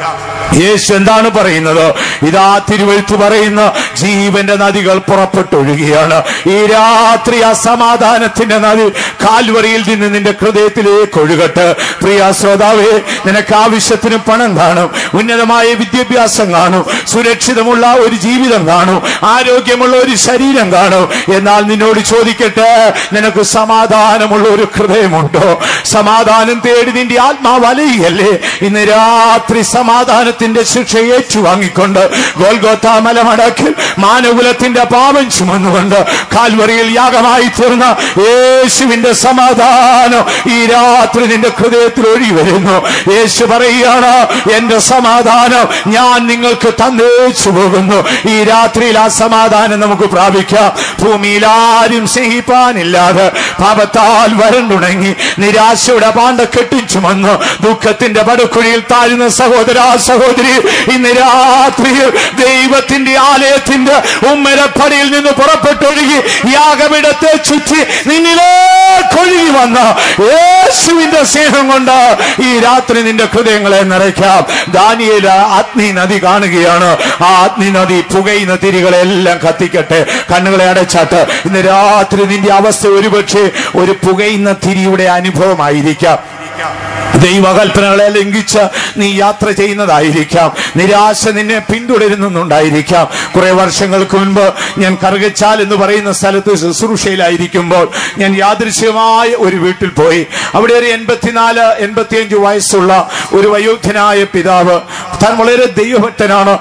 യേശു എന്താണ് പറയുന്നത് ഇതാ തിരുവഴുത്ത് പറയുന്ന ജീവന്റെ നദികൾ പുറപ്പെട്ടൊഴുകയാണ് ഈ രാത്രി അസമാധാനത്തിന്റെ നദി കാൽവറിയിൽ നിന്ന് നിന്റെ ഹൃദയത്തിലേക്ക് ഒഴുകട്ടെ പ്രിയ ശ്രോതാവേ നിനക്ക് ആവശ്യത്തിന് പണം കാണും ഉന്നതമായ വിദ്യാഭ്യാസം കാണും സുരക്ഷിതമുള്ള ഒരു ജീവിതം കാണും ആരോഗ്യമുള്ള ഒരു ശരീരം കാണും എന്നാൽ നിന്നോട് ചോദിക്കട്ടെ നിനക്ക് സമാധാനമുള്ള ഒരു ഹൃദയമുണ്ടോ സമാധാനം തേടി നിന്റെ ആത്മാവ് അലയുകയല്ലേ ഇന്ന് രാത്രി സമാധാനത്തിന്റെ ശിക്ഷ ഏറ്റുവാങ്ങിക്കൊണ്ട് ഗോൽഗോത്ത മലമടക്കിൽ മാനകുലത്തിന്റെ പാപം ചുമന്നുകൊണ്ട് കാൽവറിയിൽ യാഗമായി തീർന്ന യേശുവിന്റെ സമാധാനം ഈ രാത്രി നിന്റെ ഹൃദയത്തിൽ ഒഴുകി വരുന്നു യേശു പറയുകയാണ് എന്റെ സമാധാനം ഞാൻ നിങ്ങൾക്ക് തന്നേച്ചു പോകുന്നു ഈ രാത്രിയിൽ ആ സമാധാനം നമുക്ക് പ്രാപിക്കാം ഭൂമിയിൽ ആരും സ്നേഹിപ്പാനില്ലാതെ പാപത്താൽ വരണ്ടുണങ്ങി നിരാശയുടെ പാണ്ട കെട്ടിച്ചുമന്ന് ദുഃഖത്തിന്റെ പടുക്കുഴിയിൽ താഴുന്ന സഹോദര സഹോദരി ഇന്ന് രാത്രിയിൽ ദൈവത്തിന്റെ ആലയത്തിന്റെ ഉമ്മരപ്പടിയിൽ നിന്ന് പുറപ്പെട്ടൊഴുകി യാഗമിടത്തെ ചുറ്റി നിന്നിലേക്കൊഴുകി വന്ന യേശുവിന്റെ സ്നേഹം കൊണ്ട് ഈ രാത്രി നിന്റെ ഹൃദയങ്ങളെ നിറയ്ക്കാം ദാനിയേല അഗ്നി നദി കാണുകയാണ് ആ അഗ്നി നദി പുകയുന്ന തിരികളെല്ലാം കത്തിക്കട്ടെ കണ്ണുകളെ അടച്ചാട്ട് ഇന്ന് രാത്രി നിന്റെ അവസ്ഥ ഒരുപക്ഷെ ഒരു പുകയുന്ന തിരിയുടെ അനുഭവമായിരിക്കാം ദൈവകൽപ്പനകളെ ലംഘിച്ച് നീ യാത്ര ചെയ്യുന്നതായിരിക്കാം നിരാശ നിന്നെ പിന്തുടരുന്നുണ്ടായിരിക്കാം കുറെ വർഷങ്ങൾക്ക് മുൻപ് ഞാൻ കറുകച്ചാൽ എന്ന് പറയുന്ന സ്ഥലത്ത് ശുശ്രൂഷയിലായിരിക്കുമ്പോൾ ഞാൻ യാദൃശ്യമായ ഒരു വീട്ടിൽ പോയി അവിടെ ഒരു എൺപത്തിനാല് എൺപത്തിയഞ്ച് വയസ്സുള്ള ഒരു വയോധ്യനായ പിതാവ് താൻ വളരെ ദൈവഭക്തനാണ്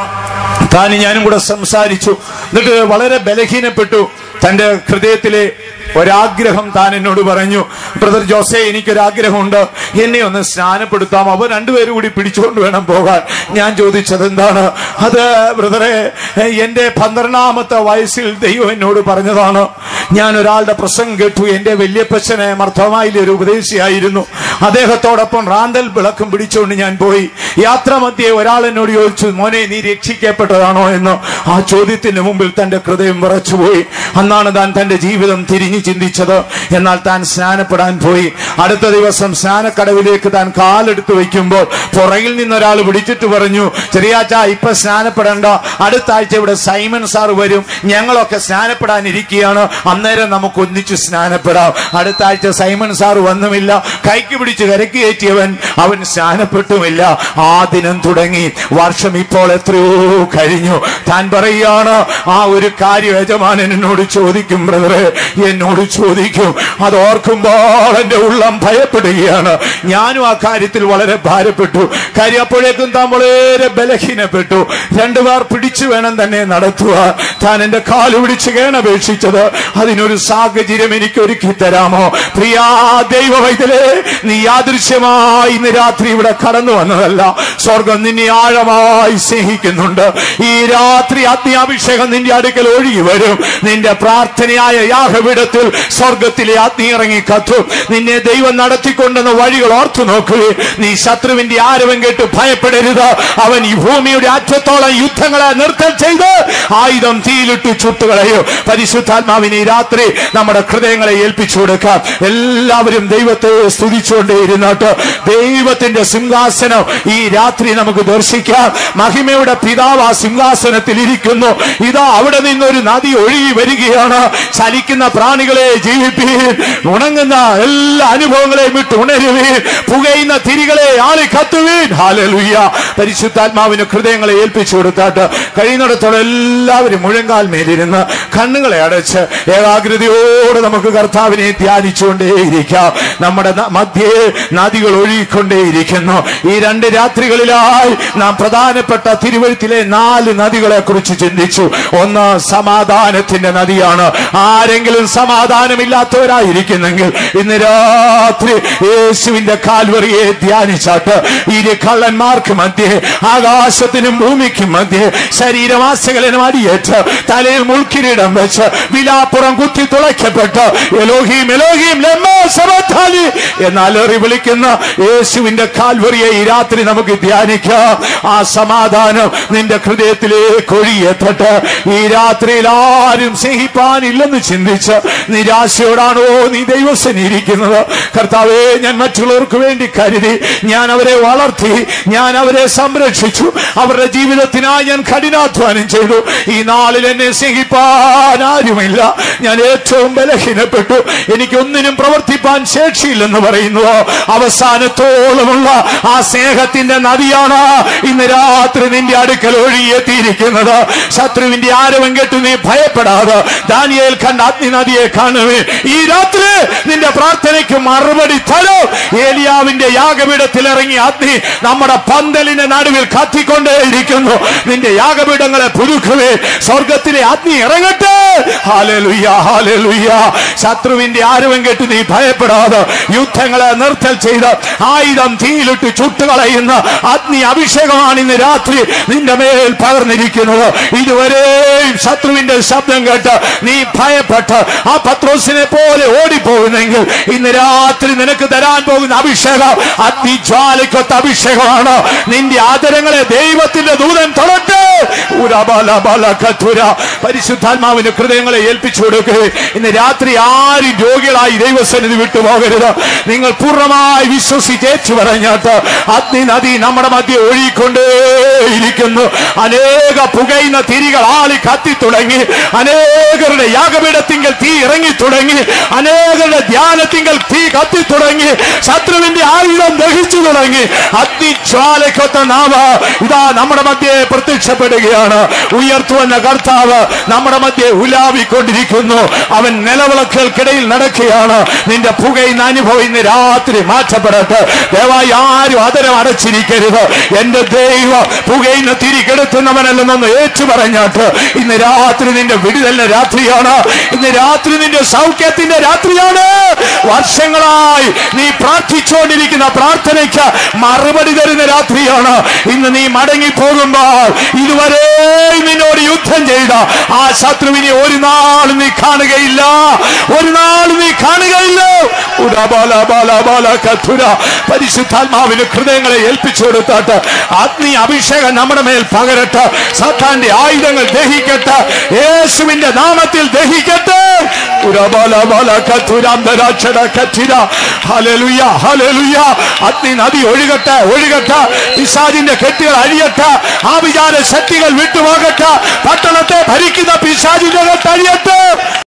താൻ ഞാനും കൂടെ സംസാരിച്ചു എന്നിട്ട് വളരെ ബലഹീനപ്പെട്ടു തന്റെ ഹൃദയത്തിലെ ഒരാഗ്രഹം താൻ എന്നോട് പറഞ്ഞു ബ്രദർ ജോസെ എനിക്കൊരാഗ്രഹമുണ്ട് എന്നെ ഒന്ന് സ്നാനപ്പെടുത്താം അവർ രണ്ടുപേരും കൂടി പിടിച്ചുകൊണ്ട് വേണം പോകാൻ ഞാൻ ചോദിച്ചത് എന്താണ് അത് ബ്രദറെ എന്റെ പന്ത്രണ്ടാമത്തെ വയസ്സിൽ ദൈവം എന്നോട് പറഞ്ഞതാണ് ഞാൻ ഒരാളുടെ പ്രസംഗം കേട്ടു എന്റെ വല്യപ്പച്ചനെ മർദ്ദമായിലെ ഒരു ഉപദേശിയായിരുന്നു അദ്ദേഹത്തോടൊപ്പം റാന്തൽ വിളക്കും പിടിച്ചുകൊണ്ട് ഞാൻ പോയി യാത്രാമധ്യേ ഒരാൾ എന്നോട് ചോദിച്ചു മോനെ നീ രക്ഷിക്കപ്പെട്ടതാണോ എന്ന് ആ ചോദ്യത്തിന് മുമ്പിൽ തന്റെ ഹൃദയം വിറച്ചുപോയി അന്നാണ് താൻ തന്റെ ജീവിതം തിരിഞ്ഞു ചിന്തിച്ചത് എന്നാൽ താൻ സ്നാനപ്പെടാൻ പോയി അടുത്ത ദിവസം സ്നാനക്കടവിലേക്ക് താൻ കാലെടുത്ത് വെക്കുമ്പോൾ പുറകിൽ നിന്നൊരാൾ പിടിച്ചിട്ട് പറഞ്ഞു ചെറിയാച്ച ഇപ്പൊ സ്നാനപ്പെടേണ്ട അടുത്ത ആഴ്ച ഇവിടെ സൈമൺ സാർ വരും ഞങ്ങളൊക്കെ സ്നാനപ്പെടാൻ ഇരിക്കുകയാണ് അന്നേരം നമുക്ക് ഒന്നിച്ച് സ്നാനപ്പെടാം അടുത്ത ആഴ്ച സൈമൺ സാർ വന്നുമില്ല കൈക്ക് പിടിച്ച് കരക്ക് കയറ്റിയവൻ അവൻ സ്നാനപ്പെട്ടുമില്ല ആ ദിനം തുടങ്ങി വർഷം ഇപ്പോൾ എത്രയോ കഴിഞ്ഞു താൻ പറയുകയാണ് ആ ഒരു കാര്യം യജമാനൻ എന്നോട് ചോദിക്കും ബ്രദറെ എന്നോട് എന്നോട് ചോദിക്കും അത് ഓർക്കുമ്പോൾ എന്റെ ഉള്ളം ഭയപ്പെടുകയാണ് ഞാനും ആ കാര്യത്തിൽ വളരെ ഭാരപ്പെട്ടു കാര്യം അപ്പോഴേക്കും താൻ വളരെ ബലഹീനപ്പെട്ടു രണ്ടുപേർ പിടിച്ചു വേണം തന്നെ നടത്തുക താൻ എന്റെ കാല് പിടിച്ച് കേണപേക്ഷിച്ചത് അതിനൊരു സാഹചര്യം എനിക്ക് ഒരുക്കി തരാമോ പ്രിയാ ദൈവവൈദ്യലേ നീ യാദൃശ്യമായി ഇന്ന് രാത്രി ഇവിടെ കടന്നു വന്നതല്ല സ്വർഗം നിന്നെ ആഴമായി സ്നേഹിക്കുന്നുണ്ട് ഈ രാത്രി അഗ്നിയാഭിഷേകം നിന്റെ അടുക്കൽ ഒഴുകി വരും നിന്റെ പ്രാർത്ഥനയായ യാഹവിടത്തിൽ സ്വർഗത്തിലെ അഗ്നി ഇറങ്ങി കത്തും നിന്നെ ദൈവം നടത്തിക്കൊണ്ടെന്ന വഴികൾ ഓർത്തു നോക്കുകയും നീ ശത്രുവിന്റെ ആരവം കേട്ട് ഭയപ്പെടരുത് അവൻ ഈ ഭൂമിയുടെ അറ്റത്തോളം യുദ്ധങ്ങളെ നിർത്തൽ ചെയ്ത് ആയുധം തീയിലിട്ട് ചുട്ടുകളയും പരിശുദ്ധാത്മാവിനെ ഈ രാത്രി നമ്മുടെ ഹൃദയങ്ങളെ ഏൽപ്പിച്ചു കൊടുക്കാം എല്ലാവരും ദൈവത്തെ സ്തുതിച്ചുകൊണ്ടേയിരുന്നിട്ട് ദൈവത്തിന്റെ സിംഹാസനം ഈ രാത്രി നമുക്ക് ദർശിക്കാം മഹിമയുടെ പിതാവ് ആ സിംഹാസനത്തിൽ ഇരിക്കുന്നു ഇതാ അവിടെ നിന്നൊരു നദി ഒഴുകി വരികയാണ് ചലിക്കുന്ന പ്രാണികളെ ജീവിപ്പീൻ ഉണങ്ങുന്ന എല്ലാ അനുഭവങ്ങളെയും വിട്ട് ഉണരുവീൻ പുകയുന്ന തിരികളെ ആളി കത്തുവീൻ ഹാലലുയ്യ പരിശുദ്ധാത്മാവിന് ഹൃദയങ്ങളെ ഏൽപ്പിച്ചു കൊടുത്താട്ട് കഴിയുന്നിടത്തോളം എല്ലാവരും മുഴങ്കാൽ മേലിരുന്ന് കണ്ണുകളെ അടച്ച് ഏകാഗ്രതയോടെ നമുക്ക് കർത്താവിനെ ധ്യാനിച്ചുകൊണ്ടേയിരിക്കാം നമ്മുടെ ന- മധ്യേ നദികൾ ഒഴുകിക്കൊണ്ടേയിരിക്കുന്നു ഈ രണ്ട് രാത്രികളിലായി നാം പ്രധാനപ്പെട്ട തിരുവഴുത്തിലെ നാല് നദികളെ കുറിച്ച് ചിന്തിച്ചു ഒന്ന് സമാധാനത്തിന്റെ നദിയാണ് ആരെങ്കിലും സമാധാനമില്ലാത്തവരായിരിക്കുന്നെങ്കിൽ ഇന്ന് രാത്രി യേശുവിന്റെ കാൽവറിയെ ധ്യാനിച്ചാട്ട് ഇരു കള്ളന്മാർക്ക് മധ്യേ ആകാശത്തിനും ഭൂമിക്കും മധ്യേ ശരീരവാസകലനും അടിയേറ്റ് തലയിൽ മുൾക്കിരീടം വെച്ച് വിലാപ്പുറം കുത്തി തുളയ്ക്കപ്പെട്ട് എലോഹീം എലോഹീം ലമ്മാ സബത്താലി എന്നലറി വിളിക്കുന്ന യേശുവിന്റെ കാൽവറിയെ ഈ രാത്രി നമുക്ക് ധ്യാനിക്കാം ആ സമാധാനം നിന്റെ ഹൃദയത്തിലേക്ക് ഒഴിയെത്തട്ടെ ഈ രാത്രിയിൽ ആരും സ്നേഹിപ്പാനില്ലെന്ന് ചിന്തിച്ച് നിരാശയോടാണോ നീ ദൈവസനിരിക്കുന്നത് കർത്താവേ ഞാൻ മറ്റുള്ളവർക്ക് വേണ്ടി കരുതി ഞാൻ അവരെ വളർത്തി ഞാൻ അവരെ സംരക്ഷിച്ചു അവരുടെ ജീവിതത്തിനായി ഞാൻ കഠിനാധ്വാനം ചെയ്തു ഈ നാളിൽ എന്നെ സ്നേഹിപ്പാൻ ആരുമില്ല ഞാൻ ഏറ്റവും ബലഹീനപ്പെട്ടു എനിക്കൊന്നിനും പ്രവർത്തിപ്പാൻ ശേഷിയില്ലെന്ന് പറയുന്നു അവസാനത്തോളമുള്ള ആ സ്നേഹത്തിന്റെ നദിയാണ് ഇന്ന് രാത്രി നിന്റെ അടുക്കൽ ഒഴുകിയെത്തിയിരിക്കുന്നത് ശത്രുവിന്റെ ആരവം കേട്ട് നീ ഭയപ്പെടാതെ ദാനിയേൽ കണ്ട അഗ്നി നദിയെ കാണുവേ ഈ രാത്രി നിന്റെ പ്രാർത്ഥനയ്ക്ക് മറുപടി തരും ഏലിയാവിന്റെ യാഗപീഠത്തിൽ ഇറങ്ങി അഗ്നി നമ്മുടെ പന്തലിന്റെ നടുവിൽ കത്തിക്കൊണ്ടേയിരിക്കുന്നു നിന്റെ യാഗപീഠങ്ങളെ പുതുക്കുവേ സ്വർഗത്തിലെ അഗ്നി ഇറങ്ങട്ടെ ഹാലലുയ്യ ഹാലലുയ്യ ശത്രുവിന്റെ ആരവം കേട്ട് നീ ഭയപ്പെടാതെ യുദ്ധങ്ങളെ നിർത്തൽ ചെയ്ത് ആയുധം തീയിലിട്ട് ചുട്ടുകളയുന്ന അഗ്നി അഭിഷേകമാണ് ഇന്ന് രാത്രി നിന്റെ മേൽ പകർന്നിരിക്കുന്നത് ഇതുവരെയും ശത്രുവിന്റെ ശബ്ദം കേട്ട് നീ ഭയപ്പെട്ട് ആ പത്രോസിനെ പോലെ ഓടിപ്പോകുന്നെങ്കിൽ ഇന്ന് രാത്രി നിനക്ക് തരാൻ പോകുന്ന അഭിഷേകം അഗ്നിജ്വാലയ്ക്കൊത്ത അഭിഷേകമാണ് നിന്റെ ആദരങ്ങളെ ദൈവത്തിന്റെ ദൂതൻ തൊടട്ടെ ഉരബല ബല കഥുര പരിശുദ്ധാത്മാവിന് ഹൃദയങ്ങളെ ഏൽപ്പിച്ചു കൊടുക്കുക ഇന്ന് രാത്രി ആരും രോഗികളായി ദൈവസന്നിധി വിട്ടുപോകരുത് നിങ്ങൾ പൂർണ്ണമായി വിശ്വസിച്ച് ഏറ്റു പറഞ്ഞിട്ട് അഗ്നി നദി നമ്മുടെ മധ്യ ഒഴുകിക്കൊണ്ടേയിരിക്കുന്നു അനേക പുകയുന്ന തിരികൾ ആളി കത്തി തുടങ്ങി അനേകരുടെ യാഗപീഠത്തിങ്കൽ തീ ഇറങ്ങി തുടങ്ങി അനേകരുടെ ധ്യാനത്തിങ്കൽ തീ കത്തി തുടങ്ങി ശത്രുവിന്റെ ആയുധം ദഹിച്ചു തുടങ്ങി അഗ്നിജ്വാലയ്ക്കൊത്ത നാമ ഇതാ നമ്മുടെ മധ്യേ പ്രത്യക്ഷപ്പെടുകയാണ് ഉയർത്തുവന്ന കർത്താവ് നമ്മുടെ മധ്യേ ഉലാവിക്കൊണ്ടിരിക്കുന്നു അവൻ നിലവിളക്കുകൾക്കിടയിൽ നടക്കുകയാണ് നിന്റെ പുകയുന്ന അനുഭവം ഇന്ന് രാത്രി മാറ്റപ്പെടട്ടെ ദയവായി ആരും അതരം അടച്ചിരിക്കരുത് എന്റെ ദൈവ പുകയുന്ന തിരി കെടുത്തുന്നവനല്ലെന്നൊന്ന് ഏറ്റു പറഞ്ഞാട്ട് ഇന്ന് രാത്രി നിന്റെ വിടുതലിന്റെ രാത്രിയാണ് ഇന്ന് രാത്രി നിന്റെ സൗഖ്യത്തിന്റെ രാത്രിയാണ് വർഷങ്ങളായി നീ പ്രാർത്ഥിച്ചുകൊണ്ടിരിക്കുന്ന പ്രാർത്ഥനയ്ക്ക് മറുപടി തരുന്ന രാത്രിയാണ് ഇന്ന് നീ മടങ്ങി പോകുമ്പോൾ ഇതുവരെ നിന്നോട് യുദ്ധം ചെയ്ത ആ ശത്രുവിനെ ഒരു നാൾ നീ കാണുകയില്ല ഒരു നാൾ നീ കാണുകയില്ല ഉടബല ബല ബല കഥുര പരിശുദ്ധാത്മാവിന് ഹൃദയങ്ങളെ ഏൽപ്പിച്ചു കൊടുത്താട്ട് അഗ്നി അഭിഷേകം നമ്മുടെ മേൽ പകരട്ടെ സാത്താന്റെ ആയുധങ്ങൾ ദഹിക്കട്ടെ യേശുവിന്റെ നാമത്തിൽ ദഹിക്കട്ടെ ഉരബല ബല കഥുരാന്തരാക്ഷര കഥിര ഹലലുയ ഹലലുയ അഗ്നി നദി ഒഴുകട്ടെ ഒഴുകട്ടെ പിശാജിന്റെ കെട്ടുകൾ അഴിയട്ടെ ആഭിചാര ശക്തികൾ വിട്ടുപോകട്ടെ പട്ടണത്തെ ഭരിക്കുന്ന പിശാജിന്റെ കെട്ട് അഴിയട്ടെ